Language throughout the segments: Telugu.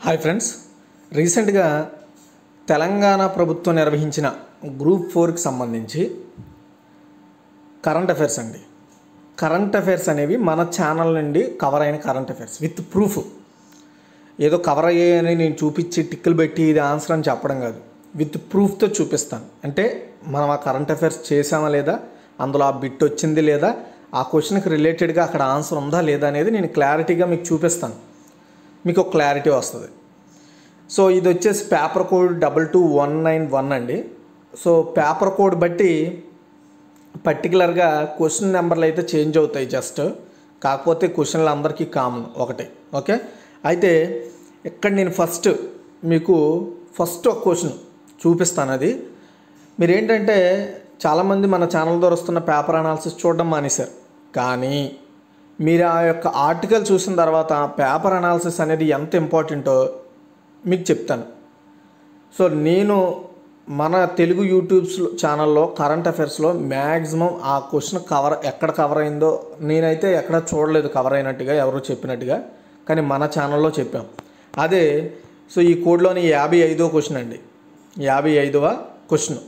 హాయ్ ఫ్రెండ్స్ రీసెంట్గా తెలంగాణ ప్రభుత్వం నిర్వహించిన గ్రూప్ ఫోర్కి సంబంధించి కరెంట్ అఫైర్స్ అండి కరెంట్ అఫైర్స్ అనేవి మన ఛానల్ నుండి కవర్ అయిన కరెంట్ అఫైర్స్ విత్ ప్రూఫ్ ఏదో కవర్ అయ్యాయని నేను చూపించి టిక్కులు పెట్టి ఇది ఆన్సర్ అని చెప్పడం కాదు విత్ ప్రూఫ్తో చూపిస్తాను అంటే మనం ఆ కరెంట్ అఫైర్స్ చేసామా లేదా అందులో ఆ బిట్ వచ్చింది లేదా ఆ క్వశ్చన్కి రిలేటెడ్గా అక్కడ ఆన్సర్ ఉందా లేదా అనేది నేను క్లారిటీగా మీకు చూపిస్తాను మీకు ఒక క్లారిటీ వస్తుంది సో ఇది వచ్చేసి paper code double two one nine one అండి సో పేపర్ కోడ్ బట్టి పర్టికులర్గా క్వశ్చన్ నెంబర్లు అయితే చేంజ్ అవుతాయి జస్ట్ కాకపోతే క్వశ్చన్లు అందరికీ కామన్ ఒకటే ఓకే అయితే ఇక్కడ నేను ఫస్ట్ మీకు ఫస్ట్ ఒక క్వశ్చన్ చూపిస్తాను అది మీరు ఏంటంటే చాలామంది మన ఛానల్ ద్వారా వస్తున్న పేపర్ అనాలిసిస్ చూడడం మానేశారు కానీ మీరు ఆ యొక్క ఆర్టికల్ చూసిన తర్వాత పేపర్ అనాలిసిస్ అనేది ఎంత ఇంపార్టెంటో మీకు చెప్తాను సో నేను మన తెలుగు యూట్యూబ్స్ ఛానల్లో కరెంట్ అఫైర్స్లో మ్యాక్సిమం ఆ క్వశ్చన్ కవర్ ఎక్కడ కవర్ అయిందో నేనైతే ఎక్కడ చూడలేదు కవర్ అయినట్టుగా ఎవరో చెప్పినట్టుగా కానీ మన ఛానల్లో చెప్పాం అదే సో ఈ కోడ్లోని యాభై ఐదో క్వశ్చన్ అండి యాభై ఐదవ క్వశ్చన్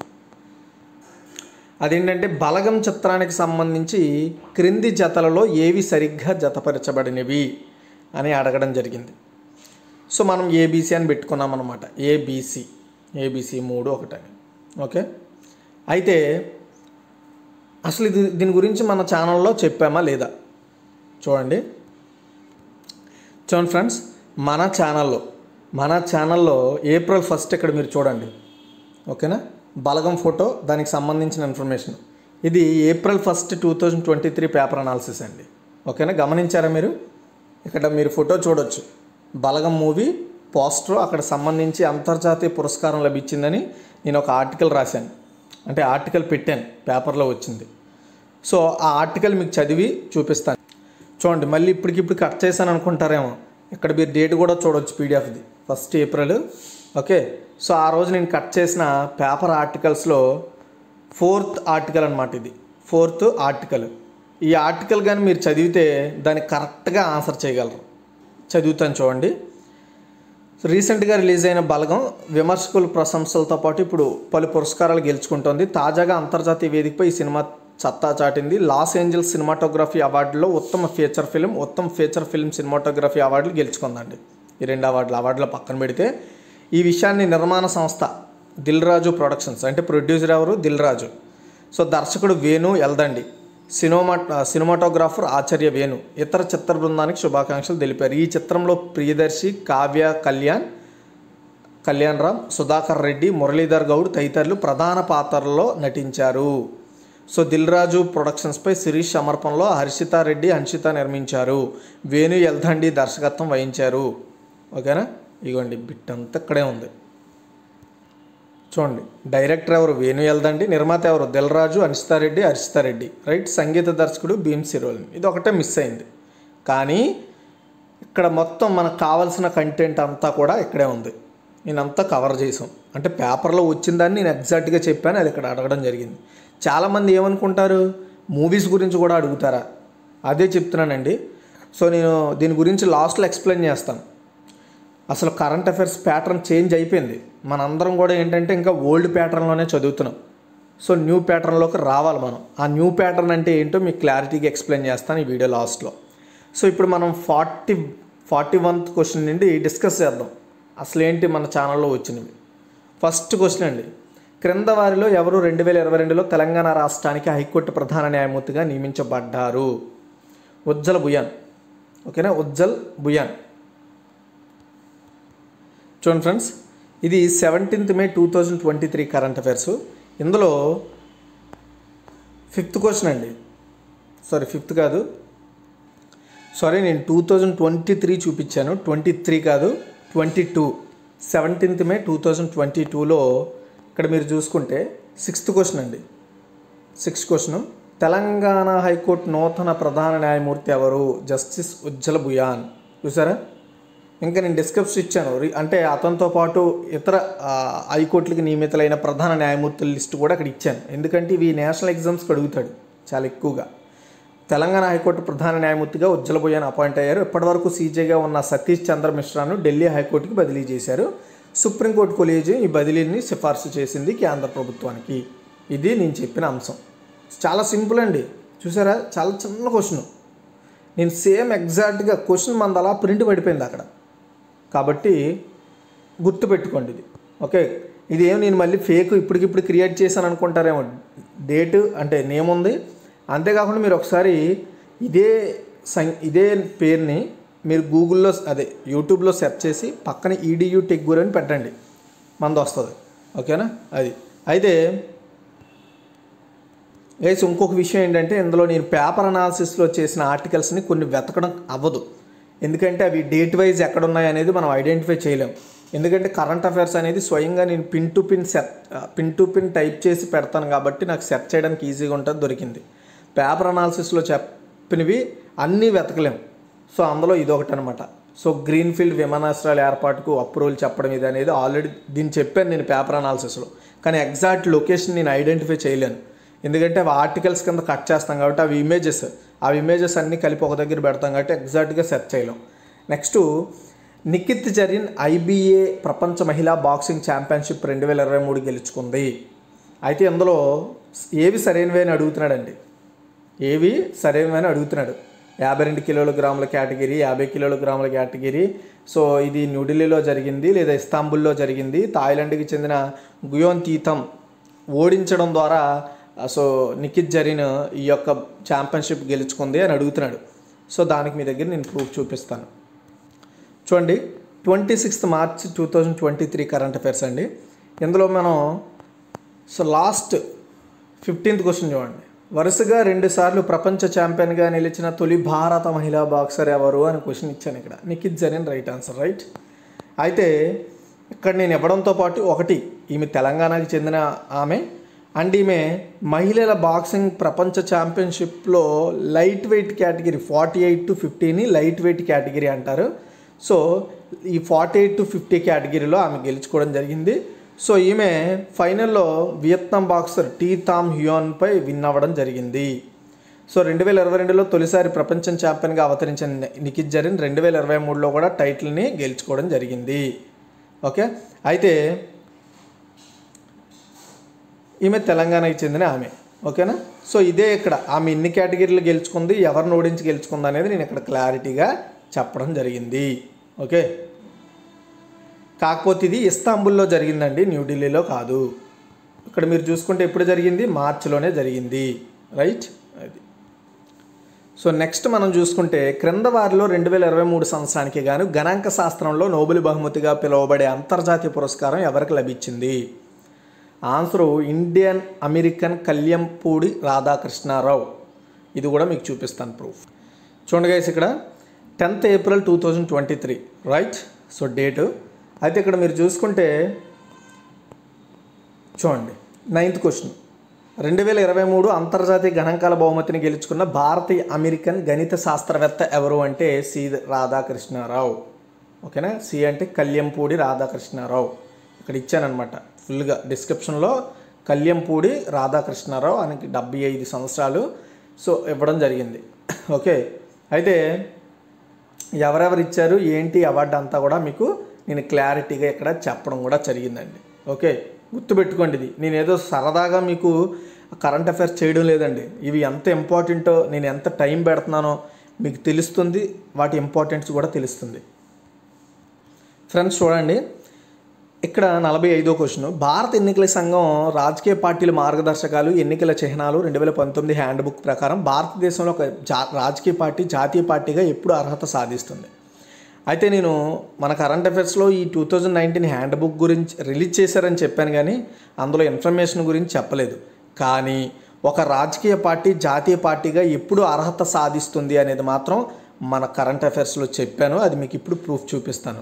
అదేంటంటే బలగం చిత్రానికి సంబంధించి క్రింది జతలలో ఏవి సరిగ్గా జతపరచబడినవి అని అడగడం జరిగింది సో మనం ఏబీసీ అని పెట్టుకున్నాం అనమాట ఏబీసీ ఏబీసీ మూడు ఒకటని ఓకే అయితే అసలు ఇది దీని గురించి మన ఛానల్లో చెప్పామా లేదా చూడండి చూడండి ఫ్రెండ్స్ మన ఛానల్లో మన ఛానల్లో ఏప్రిల్ ఫస్ట్ ఇక్కడ మీరు చూడండి ఓకేనా బలగం ఫోటో దానికి సంబంధించిన ఇన్ఫర్మేషన్ ఇది April first two thousand twenty three paper analysis అండి ఓకేనా గమనించారా మీరు ఇక్కడ మీరు ఫోటో చూడొచ్చు బలగం మూవీ పోస్టర్ అక్కడ సంబంధించి అంతర్జాతీయ పురస్కారం లభించిందని నేను ఒక ఆర్టికల్ రాశాను అంటే ఆర్టికల్ పెట్టాను పేపర్లో వచ్చింది సో ఆ ఆర్టికల్ మీకు చదివి చూపిస్తాను చూడండి మళ్ళీ ఇప్పటికిప్పుడు కట్ చేశాను అనుకుంటారేమో ఇక్కడ మీరు డేట్ కూడా చూడొచ్చు పీడిఎఫ్ది ఫస్ట్ ఏప్రిల్ ఓకే సో ఆ రోజు నేను కట్ చేసిన పేపర్ ఆర్టికల్స్లో ఫోర్త్ ఆర్టికల్ అనమాట ఇది ఫోర్త్ ఆర్టికల్ ఈ ఆర్టికల్ కానీ మీరు చదివితే దానికి కరెక్ట్గా ఆన్సర్ చేయగలరు చదువుతాను చూడండి రీసెంట్గా రిలీజ్ అయిన బలగం విమర్శకుల ప్రశంసలతో పాటు ఇప్పుడు పలు పురస్కారాలు గెలుచుకుంటోంది తాజాగా అంతర్జాతీయ వేదికపై ఈ సినిమా సత్తా చాటింది లాస్ ఏంజల్స్ సినిమాటోగ్రఫీ అవార్డులో ఉత్తమ ఫీచర్ ఫిల్మ్ ఉత్తమ ఫీచర్ ఫిల్మ్ సినిమాటోగ్రఫీ అవార్డులు గెలుచుకుందండి ఈ రెండు అవార్డులు అవార్డులో పక్కన పెడితే ఈ విషయాన్ని నిర్మాణ సంస్థ దిల్ రాజు ప్రొడక్షన్స్ అంటే ప్రొడ్యూసర్ ఎవరు దిల్ రాజు సో దర్శకుడు వేణు ఎల్దండి సినిమా సినిమాటోగ్రాఫర్ ఆచార్య వేణు ఇతర చిత్ర బృందానికి శుభాకాంక్షలు తెలిపారు ఈ చిత్రంలో ప్రియదర్శి కావ్య కళ్యాణ్ కళ్యాణ్ రామ్ సుధాకర్ రెడ్డి మురళీధర్ గౌడ్ తదితరులు ప్రధాన పాత్రల్లో నటించారు సో దిల్ రాజు ప్రొడక్షన్స్పై శిరీష్ సమర్పణలో హర్షితారెడ్డి హన్షిత నిర్మించారు వేణు ఎల్దండి దర్శకత్వం వహించారు ఓకేనా ఇగోండి బిట్ అంతా ఇక్కడే ఉంది చూడండి డైరెక్టర్ ఎవరు వేణు ఎల్దండి నిర్మాత ఎవరు దిల్రాజు అనిస్తారెడ్డి హర్షితారెడ్డి రైట్ సంగీత దర్శకుడు భీమ్ సిరోల్ ఇది ఒకటే మిస్ అయింది కానీ ఇక్కడ మొత్తం మనకు కావాల్సిన కంటెంట్ అంతా కూడా ఇక్కడే ఉంది నేనంతా కవర్ చేసాం అంటే పేపర్లో వచ్చిన దాన్ని నేను ఎగ్జాక్ట్గా చెప్పాను అది ఇక్కడ అడగడం జరిగింది చాలామంది ఏమనుకుంటారు మూవీస్ గురించి కూడా అడుగుతారా అదే చెప్తున్నానండి సో నేను దీని గురించి లాస్ట్లో ఎక్స్ప్లెయిన్ చేస్తాను అసలు కరెంట్ అఫైర్స్ ప్యాటర్న్ చేంజ్ అయిపోయింది మనందరం కూడా ఏంటంటే ఇంకా ఓల్డ్ ప్యాటర్న్లోనే చదువుతున్నాం సో న్యూ ప్యాటర్న్లోకి రావాలి మనం ఆ న్యూ ప్యాటర్న్ అంటే ఏంటో మీకు క్లారిటీగా ఎక్స్ప్లెయిన్ చేస్తాను ఈ వీడియో లాస్ట్లో సో ఇప్పుడు మనం ఫార్టీ ఫార్టీ వన్త్ క్వశ్చన్ నుండి డిస్కస్ చేద్దాం అసలు ఏంటి మన ఛానల్లో వచ్చినవి ఫస్ట్ క్వశ్చన్ అండి క్రింద వారిలో ఎవరు రెండు వేల ఇరవై రెండులో తెలంగాణ రాష్ట్రానికి హైకోర్టు ప్రధాన న్యాయమూర్తిగా నియమించబడ్డారు ఉజ్జల్ బుయాన్ ఓకేనా ఉజ్జల్ బుయాన్ చూడండి ఫ్రెండ్స్ ఇది seventeenth May two thousand twenty three current affairs ఇందులో ఫిఫ్త్ క్వశ్చన్ అండి సారీ ఫిఫ్త్ కాదు సారీ నేను టూ థౌజండ్ ట్వంటీ త్రీ చూపించాను ట్వంటీ త్రీ కాదు twenty two seventeenth May two thousand twenty టూలో ఇక్కడ మీరు చూసుకుంటే సిక్స్త్ క్వశ్చన్ అండి సిక్స్త్ క్వశ్చన్ తెలంగాణ హైకోర్టు నూతన ప్రధాన న్యాయమూర్తి ఎవరు జస్టిస్ ఉజ్జల బుయాన్ చూసారా ఇంకా నేను డిస్క్రిప్షన్ ఇచ్చాను రి- అంటే అతనితో పాటు ఇతర ఆ, హైకోర్టులకు నియమితులైన ప్రధాన న్యాయమూర్తుల లిస్ట్ కూడా అక్కడ ఇచ్చాను ఎందుకంటే ఇవి నేషనల్ ఎగ్జామ్స్కి అడుగుతాడు చాలా ఎక్కువగా తెలంగాణ హైకోర్టు ప్రధాన న్యాయమూర్తిగా ఉజ్జల బొయ్యన్ అపాయింట్ అయ్యారు ఇప్పటివరకు సీజేగా ఉన్న సతీష్ చంద్ర మిశ్రాను ఢిల్లీ హైకోర్టుకి బదిలీ చేశారు సుప్రీంకోర్టు కొలీజియం ఈ బదిలీని సిఫార్సు చేసింది కేంద్ర ప్రభుత్వానికి ఇది నేను చెప్పిన అంశం చాలా సింపుల్ అండి చూసారా చాలా చిన్న క్వశ్చన్ నేను సేమ్ ఎగ్జాక్ట్గా క్వశ్చన్ మంది అలా ప్రింట్ పడిపోయింది అక్కడ కాబట్టి గుర్తుపెట్టుకోండి ఇది ఓకే ఇదేం నేను మళ్ళీ ఫేక్ ఇప్పటికిప్పుడు క్రియేట్ చేశాను అనుకుంటారేమో డేట్ అంటే నేమ్ ఉంది అంతేకాకుండా మీరు ఒకసారి ఇదే సం ఇదే పేరుని మీరు గూగుల్లో అదే యూట్యూబ్లో సెర్చ్ చేసి పక్కన ఈడియూ టెక్ గురి అని పెట్టండి మంది వస్తుంది ఓకేనా అది అయితే గైస్ ఇంకొక విషయం ఏంటంటే ఇందులో నేను పేపర్ అనాలిసిస్లో చేసిన ఆర్టికల్స్ని కొన్ని వెతకడం అవ్వదు ఎందుకంటే అవి డేట్ వైజ్ ఎక్కడ ఉన్నాయి అనేది మనం ఐడెంటిఫై చేయలేం ఎందుకంటే కరెంట్ అఫైర్స్ అనేది స్వయంగా నేను pin to pin set pin to pin type చేసి పెడతాను కాబట్టి నాకు సెర్చ్ చేయడానికి ఈజీగా ఉంటుంది దొరికింది పేపర్ అనాలిసిస్లో చెప్పినవి అన్నీ వెతకలేం సో అందులో ఇది ఒకటి అనమాట సో గ్రీన్ఫీల్డ్ విమానాశ్రయాల ఏర్పాటుకు అప్రూవల్ చెప్పడం ఇది అనేది ఆల్రెడీ దీన్ని చెప్పాను నేను పేపర్ అనాలిసిస్లో కానీ ఎగ్జాక్ట్ లొకేషన్ నేను ఐడెంటిఫై చేయలేను ఎందుకంటే అవి ఆర్టికల్స్ కింద కట్ చేస్తాం కాబట్టి అవి ఇమేజెస్ అవి ఇమేజెస్ అన్నీ కలిపి ఒక దగ్గర పెడతాం కాబట్టి ఎగ్జాక్ట్గా సెర్చ్ చేయలేం నెక్స్ట్ నిఖిత్ జరీన్ ఐబీఏ ప్రపంచ మహిళా బాక్సింగ్ ఛాంపియన్షిప్ రెండు వేల ఇరవై మూడు గెలుచుకుంది అయితే ఇందులో ఏవి సరైనవి అని అడుగుతున్నాడండి ఏవి సరైనవి అని అడుగుతున్నాడు యాభై రెండు కిలోల గ్రాముల కేటగిరీ యాభై కిలోల గ్రాముల కేటగిరీ సో ఇది న్యూఢిల్లీలో జరిగింది లేదా ఇస్తాంబుల్లో జరిగింది థాయిలాండ్కి చెందిన గుయోన్ తీతం ఓడించడం ద్వారా సో నిఖిత్ జరీన్ ఈ యొక్క ఛాంపియన్షిప్ గెలుచుకుంది అని అడుగుతున్నాడు సో దానికి మీ దగ్గర నేను ప్రూఫ్ చూపిస్తాను చూడండి twenty sixth March two thousand twenty three current affairs అండి ఇందులో మనం సో లాస్ట్ ఫిఫ్టీన్త్ క్వశ్చన్ చూడండి వరుసగా రెండుసార్లు ప్రపంచ ఛాంపియన్గా నిలిచిన తొలి భారత మహిళా బాక్సర్ ఎవరు అని క్వశ్చన్ ఇచ్చాను ఇక్కడ Nikhat Zareen right answer right అయితే ఇక్కడ నేను ఇవ్వడంతో పాటు ఒకటి ఈమె తెలంగాణకి చెందిన ఆమె అండ్ ఈమె మహిళల బాక్సింగ్ ప్రపంచ ఛాంపియన్షిప్లో light weight category forty eight to ఫిఫ్టీని లైట్ వెయిట్ కేటగిరీ అంటారు సో ఈ ఫార్టీ ఎయిట్ టు ఫిఫ్టీ కేటగిరీలో ఆమె గెలుచుకోవడం జరిగింది సో ఈమె ఫైనల్లో వియత్నాం బాక్సర్ టీ తామ్ హ్యూన్పై విన్ అవ్వడం జరిగింది సో రెండు వేల ఇరవై రెండులో తొలిసారి ప్రపంచం ఛాంపియన్గా అవతరించిన ని- నిఖిత్ జరీన్ రెండు వేల ఇరవై మూడులో కూడా టైటిల్ని గెలుచుకోవడం జరిగింది ఓకే అయితే ఈమె తెలంగాణకి చెందిన ఆమె ఓకేనా సో ఇదే ఇక్కడ ఆమె ఎన్ని కేటగిరీలు గెలుచుకుంది ఎవరిని ఓడించి గెలుచుకుంది అనేది నేను ఇక్కడ క్లారిటీగా చెప్పడం జరిగింది ఓకే కాకపోతే ఇది ఇస్తాంబుల్లో జరిగిందండి న్యూఢిల్లీలో కాదు ఇక్కడ మీరు చూసుకుంటే ఎప్పుడు జరిగింది మార్చిలోనే జరిగింది రైట్ అది సో నెక్స్ట్ మనం చూసుకుంటే క్రింద వారిలో రెండు వేల ఇరవై మూడు సంవత్సరానికి గాను గణాంక శాస్త్రంలో నోబెల్ బహుమతిగా పిలువబడే అంతర్జాతీయ పురస్కారం ఎవరికి లభించింది answer Indian American Kalyampudi Radhakrishna Rao ఇది కూడా మీకు చూపిస్తాను ప్రూఫ్ చూడండి గైస్ ఇక్కడ tenth April two thousand twenty three right so date అయితే ఇక్కడ మీరు చూసుకుంటే చూడండి నైన్త్ క్వశ్చన్ రెండు వేల ఇరవై మూడు అంతర్జాతీయ గణాంకాల బహుమతిని గెలుచుకున్న భారతీయ అమెరికన్ గణిత శాస్త్రవేత్త ఎవరు అంటే సి రాధాకృష్ణారావు ఓకేనా సి అంటే కళ్యంపూడి రాధాకృష్ణారావు ఇక్కడ ఇచ్చానమాట ఫుల్గా డిస్క్రిప్షన్లో కళ్యంపూడి రాధాకృష్ణారావు ఆయనకి డెబ్బై ఐదు సంవత్సరాలు సో ఇవ్వడం జరిగింది ఓకే అయితే ఎవరెవరు ఇచ్చారు ఏంటి అవార్డు అంతా కూడా మీకు నేను క్లారిటీగా ఇక్కడ చెప్పడం కూడా జరిగిందండి ఓకే గుర్తుపెట్టుకోండి ఇది నేను ఏదో సరదాగా మీకు కరెంట్ అఫైర్స్ చేయడం లేదండి ఇవి ఎంత ఇంపార్టెంటో నేను ఎంత టైం పెడుతున్నానో మీకు తెలుస్తుంది వాటి ఇంపార్టెన్స్ కూడా తెలుస్తుంది ఫ్రెండ్స్ చూడండి ఇక్కడ నలభై ఐదో క్వశ్చన్ భారత ఎన్నికల సంఘం రాజకీయ పార్టీల మార్గదర్శకాలు ఎన్నికల చిహ్నాలు రెండు వేల పంతొమ్మిది హ్యాండ్ బుక్ ప్రకారం భారతదేశంలో ఒక జా రాజకీయ పార్టీ జాతీయ పార్టీగా ఎప్పుడు అర్హత సాధిస్తుంది అయితే నేను మన కరెంట్ అఫైర్స్లో ఈ two thousand nineteen handbook గురించి రిలీజ్ చేశారని చెప్పాను కానీ అందులో ఇన్ఫర్మేషన్ గురించి చెప్పలేదు కానీ ఒక రాజకీయ పార్టీ జాతీయ పార్టీగా ఎప్పుడు అర్హత సాధిస్తుంది అనేది మాత్రం మన కరెంట్ అఫైర్స్లో చెప్పాను అది మీకు ఇప్పుడు ప్రూఫ్ చూపిస్తాను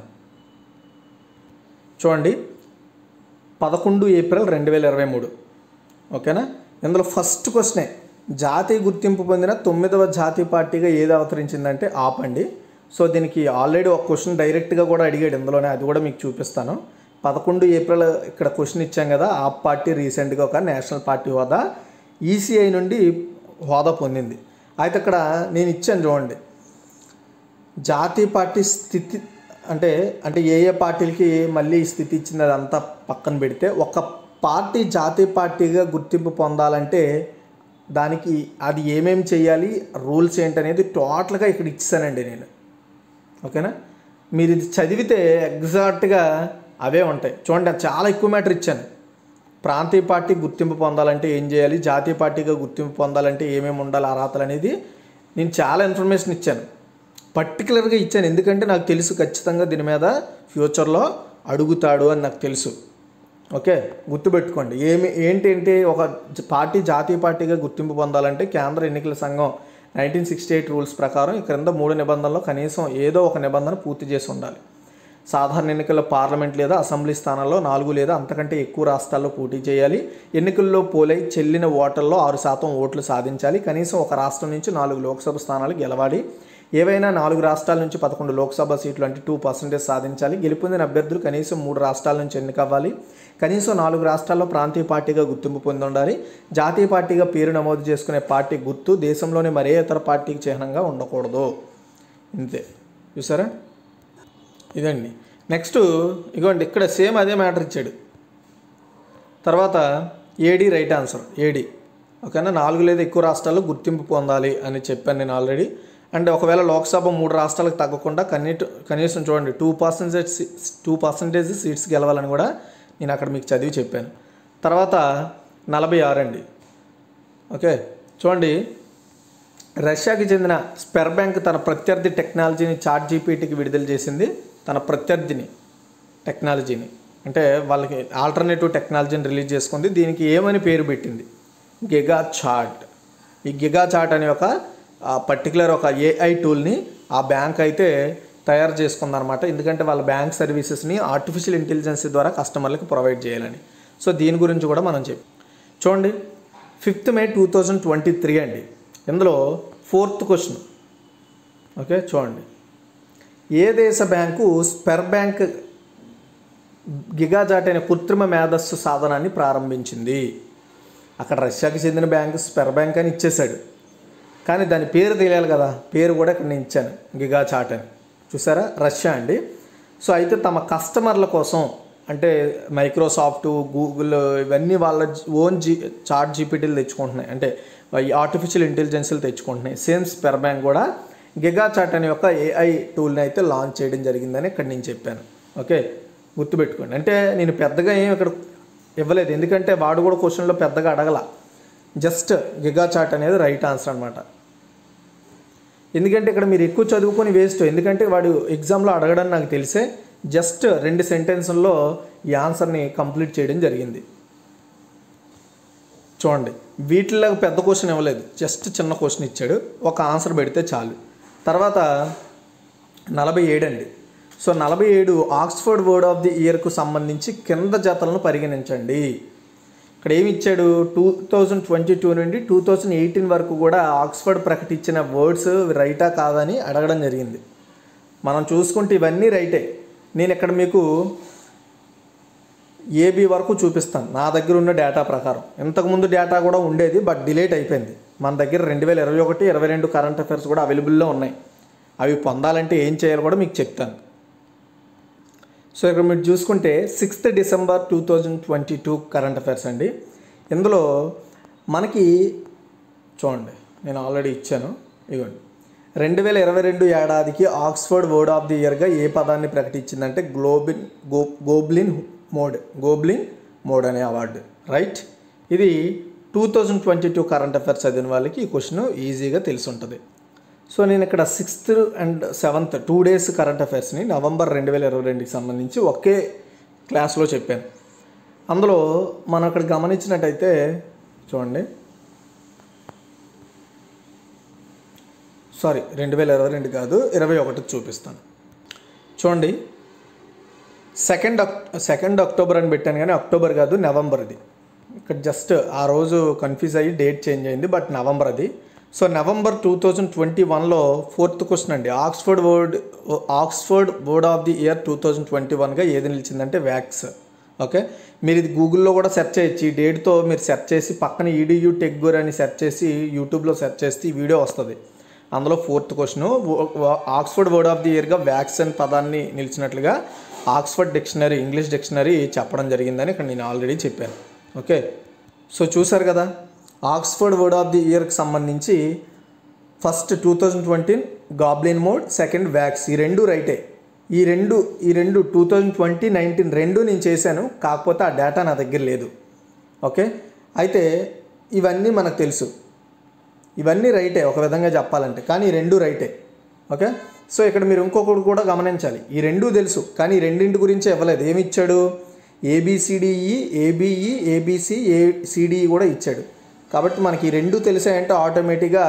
చూడండి పదకొండు ఏప్రిల్ రెండు వేల ఇరవై మూడు ఓకేనా ఇందులో ఫస్ట్ క్వశ్చనే జాతీయ గుర్తింపు పొందిన తొమ్మిదవ జాతీయ పార్టీగా ఏది అవతరించిందంటే ఆపండి సో దీనికి ఆల్రెడీ ఒక క్వశ్చన్ డైరెక్ట్గా కూడా అడిగాడు ఇందులోనే అది కూడా మీకు చూపిస్తాను పదకొండు ఏప్రిల్ ఇక్కడ క్వశ్చన్ ఇచ్చాం కదా ఆప్ పార్టీ రీసెంట్గా ఒక నేషనల్ పార్టీ హోదా ఈసీఐ నుండి హోదా పొందింది అయితే ఇక్కడ నేను ఇచ్చాను చూడండి జాతీయ పార్టీ స్థితి అంటే అంటే ఏ ఏ పార్టీలకి మళ్ళీ ఈ స్థితి ఇచ్చింది అదంతా పక్కన పెడితే ఒక పార్టీ జాతీయ పార్టీగా గుర్తింపు పొందాలంటే దానికి అది ఏమేమి చేయాలి రూల్స్ ఏంటనేది టోటల్గా ఇక్కడ ఇచ్చానండి నేను ఓకేనా మీరు ఇది చదివితే ఎగ్జాక్ట్గా అవే ఉంటాయి చూడండి అది చాలా ఎక్కువ మ్యాటర్ ఇచ్చాను ప్రాంతీయ పార్టీ గుర్తింపు పొందాలంటే ఏం చేయాలి జాతీయ పార్టీగా గుర్తింపు పొందాలంటే ఏమేమి ఉండాలి అర్హతలు అనేది నేను చాలా ఇన్ఫర్మేషన్ ఇచ్చాను పర్టికులర్గా ఇచ్చాను ఎందుకంటే నాకు తెలుసు ఖచ్చితంగా దీని మీద ఫ్యూచర్లో అడుగుతాడు అని నాకు తెలుసు ఓకే గుర్తుపెట్టుకోండి ఏమి ఏంటంటే ఒక జ- పార్టీ జాతీయ పార్టీగా గుర్తింపు పొందాలంటే కేంద్ర ఎన్నికల సంఘం నైన్టీన్ సిక్స్టీ ఎయిట్ రూల్స్ ప్రకారం ఈ క్రింద మూడు నిబంధనల్లో కనీసం ఏదో ఒక నిబంధన పూర్తి చేసి ఉండాలి సాధారణ ఎన్నికల్లో పార్లమెంట్ లేదా అసెంబ్లీ స్థానాల్లో నాలుగు లేదా అంతకంటే ఎక్కువ రాష్ట్రాల్లో పోటీ చేయాలి ఎన్నికల్లో పోలై చెల్లిన ఓటర్లో ఆరు శాతం ఓట్లు సాధించాలి కనీసం ఒక రాష్ట్రం నుంచి నాలుగు లోక్సభ స్థానాలు గెలవాలి ఏవైనా నాలుగు రాష్ట్రాల నుంచి పదకొండు లోక్సభ సీట్లు అంటే టూ పర్సెంటేజ్ సాధించాలి గెలుపొందిన అభ్యర్థులు కనీసం మూడు రాష్ట్రాల నుంచి ఎన్నికవ్వాలి కనీసం నాలుగు రాష్ట్రాల్లో ప్రాంతీయ పార్టీగా గుర్తింపు పొంది ఉండాలి జాతీయ పార్టీగా పేరు నమోదు చేసుకునే పార్టీ గుర్తు దేశంలోని మరే ఇతర పార్టీకి చిహ్నంగా ఉండకూడదు ఇంతే చూసారా ఇదండి నెక్స్ట్ ఇగోండి ఇక్కడ సేమ్ అదే మ్యాటర్ ఇచ్చాడు తర్వాత ఏడి రైట్ ఆన్సర్ ఏడి ఓకేనా నాలుగు లేదా ఎక్కువ రాష్ట్రాల్లో గుర్తింపు పొందాలి అని చెప్పాను నేను ఆల్రెడీ అండ్ ఒకవేళ లోక్సభ మూడు రాష్ట్రాలకు తగ్గకుండా కనీ కనీసం చూడండి two percentage two percentage seats గెలవాలని కూడా నేను అక్కడ మీకు చదివి చెప్పాను తర్వాత నలభై ఆరు అండి ఓకే చూడండి రష్యాకి చెందిన స్పెర్ బ్యాంక్ తన ప్రత్యర్థి టెక్నాలజీని చాట్ జీపీటీకి విడుదల చేసింది తన ప్రత్యర్థిని టెక్నాలజీని అంటే వాళ్ళకి ఆల్టర్నేటివ్ టెక్నాలజీని రిలీజ్ చేసుకుంది దీనికి ఏమని పేరు పెట్టింది గిగా చాట్ ఈ గిగా చాట్ అనే ఒక పర్టికులర్ ఒక ఏఐ టూల్ని ఆ బ్యాంక్ అయితే తయారు చేసుకుందనమాట ఎందుకంటే వాళ్ళ బ్యాంక్ సర్వీసెస్ని ఆర్టిఫిషియల్ ఇంటెలిజెన్స్ ద్వారా కస్టమర్లకు ప్రొవైడ్ చేయాలని సో దీని గురించి కూడా మనం చెప్పి చూడండి fifth May two thousand twenty three అండి ఇందులో ఫోర్త్ క్వశ్చన్ ఓకే చూడండి ఏ దేశ బ్యాంకు స్పెర్ బ్యాంక్ గిగాజాట్ అనే కృత్రిమ మేధస్సు సాధనాన్ని ప్రారంభించింది అక్కడ రష్యాకి చెందిన బ్యాంకు స్పెర్ బ్యాంక్ అని ఇచ్చేశాడు కానీ దాని పేరు తెలియాలి కదా పేరు కూడా ఇక్కడ నేను ఇచ్చాను గిగా చాట్ అని చూసారా రష్యా అండి సో అయితే తమ కస్టమర్ల కోసం అంటే మైక్రోసాఫ్ట్ గూగుల్ ఇవన్నీ వాళ్ళ ఓన్ జీ చాట్ జీపీటీలు తెచ్చుకుంటున్నాయి అంటే ఈ ఆర్టిఫిషియల్ ఇంటెలిజెన్స్లు తెచ్చుకుంటున్నాయి సేమ్ స్పెర్ బ్యాంక్ కూడా గిగా చాట్ అనే ఒక ఏఐ టూల్ని అయితే లాంచ్ చేయడం జరిగిందని ఇక్కడ నేను చెప్పాను ఓకే గుర్తుపెట్టుకోండి అంటే నేను పెద్దగా ఏం ఇక్కడ ఇవ్వలేదు ఎందుకంటే వాడు కూడా క్వశ్చన్లో పెద్దగా అడగల జస్ట్ గిగా చాట్ అనేది రైట్ ఆన్సర్ అనమాట ఎందుకంటే ఇక్కడ మీరు ఎక్కువ చదువుకొని వేస్ట్ ఎందుకంటే వాడు ఎగ్జామ్లో అడగడం నాకు తెలిసే జస్ట్ రెండు సెంటెన్సుల్లో ఈ ఆన్సర్ని కంప్లీట్ చేయడం జరిగింది చూడండి వీటిలో పెద్ద క్వశ్చన్ ఇవ్వలేదు జస్ట్ చిన్న క్వశ్చన్ ఇచ్చాడు ఒక ఆన్సర్ పెడితే చాలు తర్వాత నలభై ఏడు అండి సో నలభై ఏడు ఆక్స్ఫర్డ్ వర్డ్ ఆఫ్ ది ఇయర్కు సంబంధించి కింద జతలను పరిగణించండి ఇక్కడ ఏమి ఇచ్చాడు టూ థౌజండ్ ట్వంటీ టూ నుండి టూ థౌజండ్ ఎయిటీన్ వరకు కూడా ఆక్స్ఫర్డ్ ప్రకటించిన వర్డ్స్ రైటా కాదని అడగడం జరిగింది మనం చూసుకుంటే ఇవన్నీ రైటే నేను ఇక్కడ మీకు ఏబీ వరకు చూపిస్తాను నా దగ్గర ఉన్న డేటా ప్రకారం ఇంతకుముందు డేటా కూడా ఉండేది బట్ డిలేట్ అయిపోయింది మన దగ్గర రెండు వేల ఇరవై ఒకటి ఇరవై రెండు కరెంట్ అఫైర్స్ కూడా అవైలబుల్లో ఉన్నాయి అవి పొందాలంటే ఏం చేయాలో కూడా మీకు చెప్తాను సో ఇక్కడ మీరు చూసుకుంటే sixth December two thousand twenty two current affairs అండి ఇందులో మనకి చూడండి నేను ఆల్రెడీ ఇచ్చాను ఇవ్వండి రెండు వేల ఇరవై రెండు ఏడాదికి ఆక్స్ఫర్డ్ వర్డ్ ఆఫ్ ది ఇయర్గా ఏ పదాన్ని ప్రకటించిందంటే గ్లోబిన్ గో గోబ్లిన్ మోడ్ గోబ్లిన్ మోడ్ అనే అవార్డు రైట్ ఇది two thousand twenty two current affairs చదివిన వాళ్ళకి ఈ క్వశ్చన్ ఈజీగా తెలిసి ఉంటుంది సో నేను ఇక్కడ sixth and seventh two days current అఫైర్స్ని నవంబర్ రెండు వేల ఇరవై రెండుకి సంబంధించి ఒకే క్లాస్లో చెప్పాను అందులో మనం ఇక్కడ గమనించినట్టయితే చూడండి సారీ రెండు వేల ఇరవై రెండు కాదు ఇరవై ఒకటికి చూపిస్తాను చూడండి సెకండ్ అక్ సెకండ్ అక్టోబర్ అని పెట్టాను కానీ అక్టోబర్ కాదు నవంబర్ అది ఇక్కడ జస్ట్ ఆ రోజు కన్ఫ్యూజ్ అయ్యి డేట్ చేంజ్ అయింది బట్ నవంబర్ అది so November two thousand twenty వన్లో ఫోర్త్ క్వశ్చన్ అండి Oxford word Oxford word of the year two thousand twenty వన్గా ఏది నిలిచిందంటే వ్యాక్స్ ఓకే మీరు ఇది గూగుల్లో కూడా సెర్చ్ చేయొచ్చు ఈ డేట్తో మీరు సెర్చ్ చేసి పక్కన ఈడియూ టెక్ గుర్ అని సెర్చ్ చేసి యూట్యూబ్లో సెర్చ్ చేస్తే ఈ వీడియో వస్తుంది అందులో fourth question Oxford word of the ఇయర్గా వ్యాక్సిన్ పదాన్ని నిలిచినట్లుగా ఆక్స్ఫర్డ్ డిక్షనరీ ఇంగ్లీష్ డిక్షనరీ చెప్పడం జరిగిందని ఇక్కడ నేను ఆల్రెడీ చెప్పాను ఓకే సో చూసారు కదా ఆక్స్ఫర్డ్ వర్డ్ ఆఫ్ ది ఇయర్కి సంబంధించి first two thousand twenty goblin mode second vax ఈ రెండు రైటే ఈ రెండు ఈ రెండు టూ థౌజండ్ ట్వంటీ నైన్టీన్ రెండు నేను చేశాను కాకపోతే ఆ డేటా నా దగ్గర లేదు ఓకే అయితే ఇవన్నీ మనకు తెలుసు ఇవన్నీ రైటే ఒక విధంగా చెప్పాలంటే కానీ ఈ రెండు రైటే ఓకే సో ఇక్కడ మీరు ఇంకొకటి కూడా గమనించాలి ఈ రెండు తెలుసు కానీ ఈ రెండింటి గురించి ఇవ్వలేదు ఏమి ఇచ్చాడు ఏబిసిడిఈ ఏబిఈ ఏబిసి ఏసిడిఈ కూడా ఇచ్చాడు కాబట్టి మనకి ఈ రెండు తెలిసాయంటే ఆటోమేటిక్గా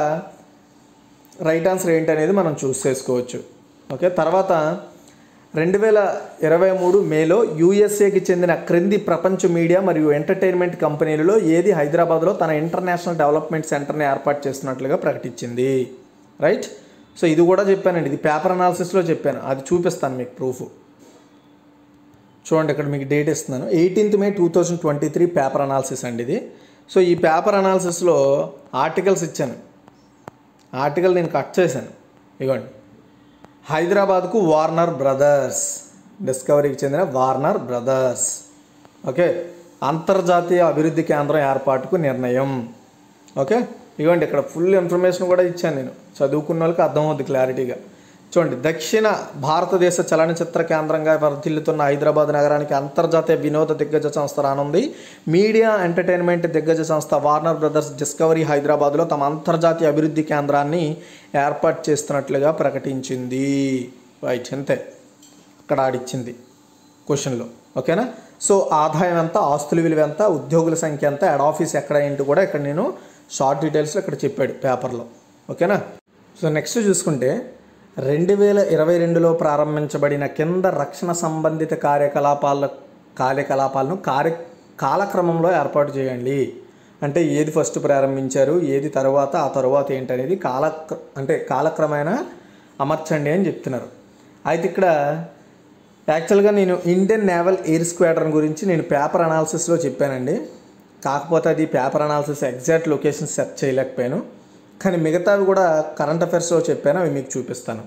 రైట్ ఆన్సర్ ఏంటి అనేది మనం చూస్ చేసుకోవచ్చు ఓకే తర్వాత రెండు వేల ఇరవై మూడు మేలో యూఎస్ఏకి చెందిన క్రింది ప్రపంచ మీడియా మరియు ఎంటర్టైన్మెంట్ కంపెనీలలో ఏది హైదరాబాద్లో తన ఇంటర్నేషనల్ డెవలప్మెంట్ సెంటర్ని ఏర్పాటు చేస్తున్నట్లుగా ప్రకటించింది రైట్ సో ఇది కూడా చెప్పానండి ఇది పేపర్ అనాలిసిస్లో చెప్పాను అది చూపిస్తాను మీకు ప్రూఫ్ చూడండి ఇక్కడ మీకు డేట్ ఇస్తున్నాను eighteenth May two thousand twenty three paper analysis అండి ఇది సో ఈ పేపర్ అనాలిసిస్లో ఆర్టికల్స్ ఇచ్చాను ఆర్టికల్ నేను కట్ చేశాను ఇవ్వండి హైదరాబాద్కు వార్నర్ బ్రదర్స్ డిస్కవరీకి చెందిన వార్నర్ బ్రదర్స్ ఓకే అంతర్జాతీయ అభివృద్ధి కేంద్రం ఏర్పాటుకు నిర్ణయం ఓకే ఇవ్వండి ఇక్కడ ఫుల్ ఇన్ఫర్మేషన్ కూడా ఇచ్చాను నేను చదువుకున్న వాళ్ళకి అర్థమవుద్ది క్లారిటీగా చూడండి దక్షిణ భారతదేశ చలనచిత్ర కేంద్రంగా వర్ధిల్లుతున్న హైదరాబాద్ నగరానికి అంతర్జాతీయ వినోద దిగ్గజ సంస్థ రానుంది మీడియా ఎంటర్టైన్మెంట్ దిగ్గజ సంస్థ వార్నర్ బ్రదర్స్ డిస్కవరీ హైదరాబాద్లో తమ అంతర్జాతీయ అభివృద్ధి కేంద్రాన్ని ఏర్పాటు చేస్తున్నట్లుగా ప్రకటించింది రైట్ అంతే ఇక్కడ ఆడిచ్చింది క్వశ్చన్లో ఓకేనా సో ఆదాయం ఎంత ఆస్తుల విలువ ఎంత ఉద్యోగుల సంఖ్య ఎంత హెడ్ ఆఫీస్ ఎక్కడ ఏంటి కూడా ఇక్కడ నేను షార్ట్ డీటెయిల్స్లో ఇక్కడ చెప్పాడు పేపర్లో ఓకేనా సో నెక్స్ట్ చూసుకుంటే రెండు వేల ఇరవై రెండులో ప్రారంభించబడిన కింద రక్షణ సంబంధిత కార్యకలాపాల కార్యకలాపాలను కార్య కాలక్రమంలో ఏర్పాటు చేయండి అంటే ఏది ఫస్ట్ ప్రారంభించారు ఏది తర్వాత ఆ తర్వాత ఏంటనేది కాల అంటే కాలక్రమేణా అమర్చండి అని చెప్తున్నారు అయితే ఇక్కడ యాక్చువల్గా నేను ఇండియన్ నేవల్ ఎయిర్ స్క్వాడ్రన్ గురించి నేను పేపర్ అనాలిసిస్లో చెప్పానండి కాకపోతే అది paper analysis exact location search చేయలేకపోయాను కానీ మిగతావి కూడా కరెంట్ అఫైర్స్లో చెప్పాను అవి మీకు చూపిస్తాను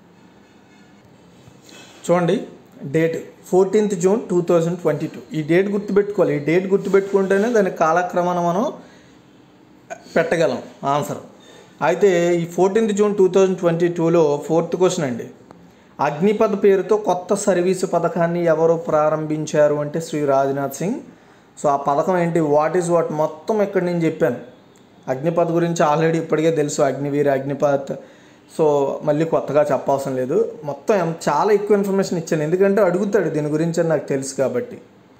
చూడండి date fourteenth June two thousand twenty two ఈ డేట్ గుర్తుపెట్టుకోవాలి ఈ డేట్ గుర్తుపెట్టుకుంటేనే దాని కాలక్రమాన్ని మనం పెట్టగలం ఆన్సర్ అయితే ఈ fourteenth June two thousand twenty టూలో ఫోర్త్ క్వశ్చన్ అండి అగ్నిపథ్ పేరుతో కొత్త సర్వీసు పథకాన్ని ఎవరు ప్రారంభించారు అంటే శ్రీ రాజ్నాథ్ సింగ్ సో ఆ పథకం ఏంటి వాట్ ఈజ్ వాట్ మొత్తం ఇక్కడ నేను చెప్పాను అగ్నిపథ్ గురించి ఆల్రెడీ ఇప్పటికే తెలుసు అగ్నివీర్ అగ్నిపథ్ సో మళ్ళీ కొత్తగా చెప్పవసరం లేదు మొత్తం ఎం- చాలా ఎక్కువ ఇన్ఫర్మేషన్ ఇచ్చాను ఎందుకంటే అడుగుతాడు దీని గురించి అని నాకు తెలుసు కాబట్టి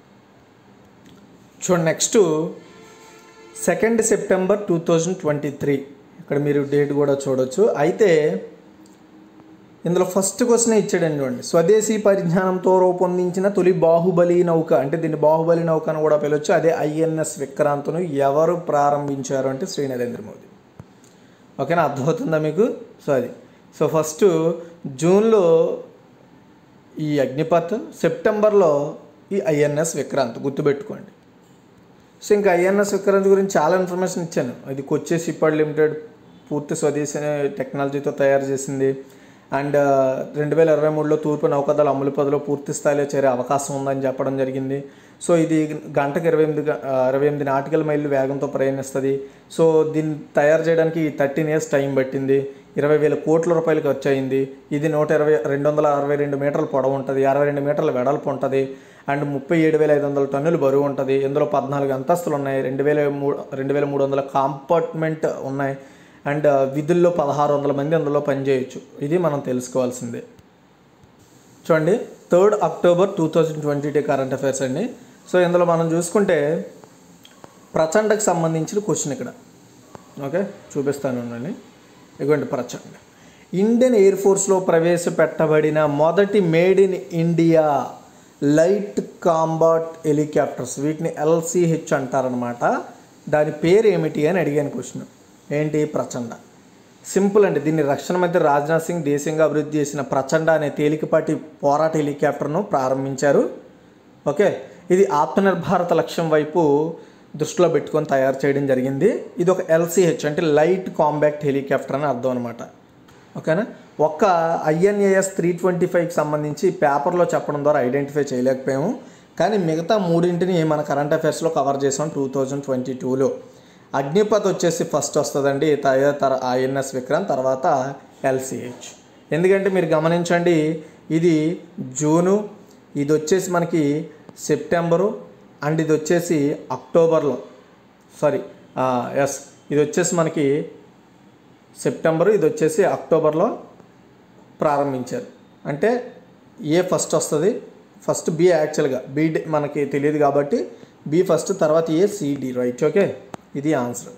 చూడండి next second September two thousand twenty three ఇక్కడ మీరు డేట్ కూడా చూడొచ్చు అయితే ఇందులో ఫస్ట్ క్వశ్చన్ ఇచ్చాడండి చూడండి స్వదేశీ పరిజ్ఞానంతో రూపొందించిన తొలి బాహుబలి నౌక అంటే దీన్ని బాహుబలి నౌక అని కూడా పిలవచ్చు అదే ఐఎన్ఎస్ విక్రాంత్ను ఎవరు ప్రారంభించారు అంటే శ్రీ నరేంద్ర మోదీ ఓకేనా అర్థమవుతుందా మీకు సో అది సో ఫస్ట్ జూన్లో ఈ అగ్నిపత్ సెప్టెంబర్లో ఈ ఐఎన్ఎస్ విక్రాంత్ గుర్తుపెట్టుకోండి సో ఇంకా ఐఎన్ఎస్ విక్రాంత్ గురించి చాలా ఇన్ఫర్మేషన్ ఇచ్చాను ఇది కొచ్చే సిపాడ్ లిమిటెడ్ పూర్తి స్వదేశీ టెక్నాలజీతో తయారు చేసింది అండ్ రెండు వేల ఇరవై మూడులో తూర్పు నౌకాదళ అమలు పదిలో పూర్తి స్థాయిలో చేరే అవకాశం ఉందని చెప్పడం జరిగింది సో ఇది గంటకు ఇరవై ఎనిమిది గ- ఆ, ఇరవై ఎనిమిది నాటికల్ మైళ్ళు వేగంతో ప్రయాణిస్తుంది సో దీన్ని తయారు చేయడానికి థర్టీన్ ఇయర్స్ టైం పట్టింది ఇరవై వేల కోట్ల రూపాయలు ఖర్చు అయింది ఇది నూట ఇరవై రెండు వందల అరవై రెండు మీటర్ల పొడవు ఉంటుంది అరవై రెండు మీటర్ల వెడల్పు ఉంటుంది అండ్ ముప్పై ఏడు వేల ఐదు వందల టన్నులు బరువు ఉంటుంది ఇందులో పద్నాలుగు అంతస్తులు ఉన్నాయి రెండు వేల మూడు రెండు వేల మూడు వందల కాంపార్ట్మెంట్ ఉన్నాయి అండ్ విధుల్లో పదహారు వందల మంది అందులో పనిచేయొచ్చు ఇది మనం తెలుసుకోవాల్సిందే చూడండి third October two thousand twenty two current affairs అండి సో ఇందులో మనం చూసుకుంటే ప్రచండకు సంబంధించిన క్వశ్చన్ ఇక్కడ ఓకే చూపిస్తాను ఉండండి ఇదిగోండి ప్రచండ్ ఇండియన్ ఎయిర్ ఫోర్స్లో ప్రవేశపెట్టబడిన మొదటి made in India light combat helicopters వీటిని ఎల్సిహెచ్ అంటారనమాట దాని పేరు ఏమిటి అని అడిగాను క్వశ్చన్ ఏంటి ప్రచండ సింపుల్ అండి దీన్ని రక్షణ మంత్రి రాజ్నాథ్ సింగ్ దేశంగా అభివృద్ధి చేసిన ప్రచండ అనే తేలికపాటి పోరాట హెలికాప్టర్ను ప్రారంభించారు ఓకే ఇది ఆత్మనిర్భారత లక్ష్యం వైపు దృష్టిలో పెట్టుకొని తయారు చేయడం జరిగింది ఇది ఒక ఎల్సిహెచ్ అంటే లైట్ కాంబాక్ట్ హెలికాప్టర్ అని అర్థం అనమాట ఓకేనా ఒక్క ఐఎన్ఏఎస్ త్రీ ట్వంటీ ఫైవ్కి సంబంధించి పేపర్లో చెప్పడం ద్వారా ఐడెంటిఫై చేయలేకపోయాము కానీ మిగతా మూడింటిని మన కరెంట్ అఫైర్స్లో కవర్ చేసాం టూ థౌజండ్ ట్వంటీ టూలో అగ్నిపథ్ వచ్చేసి ఫస్ట్ వస్తుందండి తయ తర ఐఎన్ఎస్ విక్రమ్ తర్వాత ఎల్సిహెచ్ ఎందుకంటే మీరు గమనించండి ఇది జూను ఇది వచ్చేసి మనకి సెప్టెంబరు అండ్ ఇది వచ్చేసి అక్టోబర్లో సారీ ఎస్ ఇది వచ్చేసి మనకి సెప్టెంబరు ఇది వచ్చేసి అక్టోబర్లో ప్రారంభించారు అంటే ఏ ఫస్ట్ వస్తుంది ఫస్ట్ బి యాక్చువల్గా బి మనకి తెలియదు కాబట్టి బి ఫస్ట్ తర్వాత ఏ సిడి రైట్ ఓకే ఇది ఆన్సర్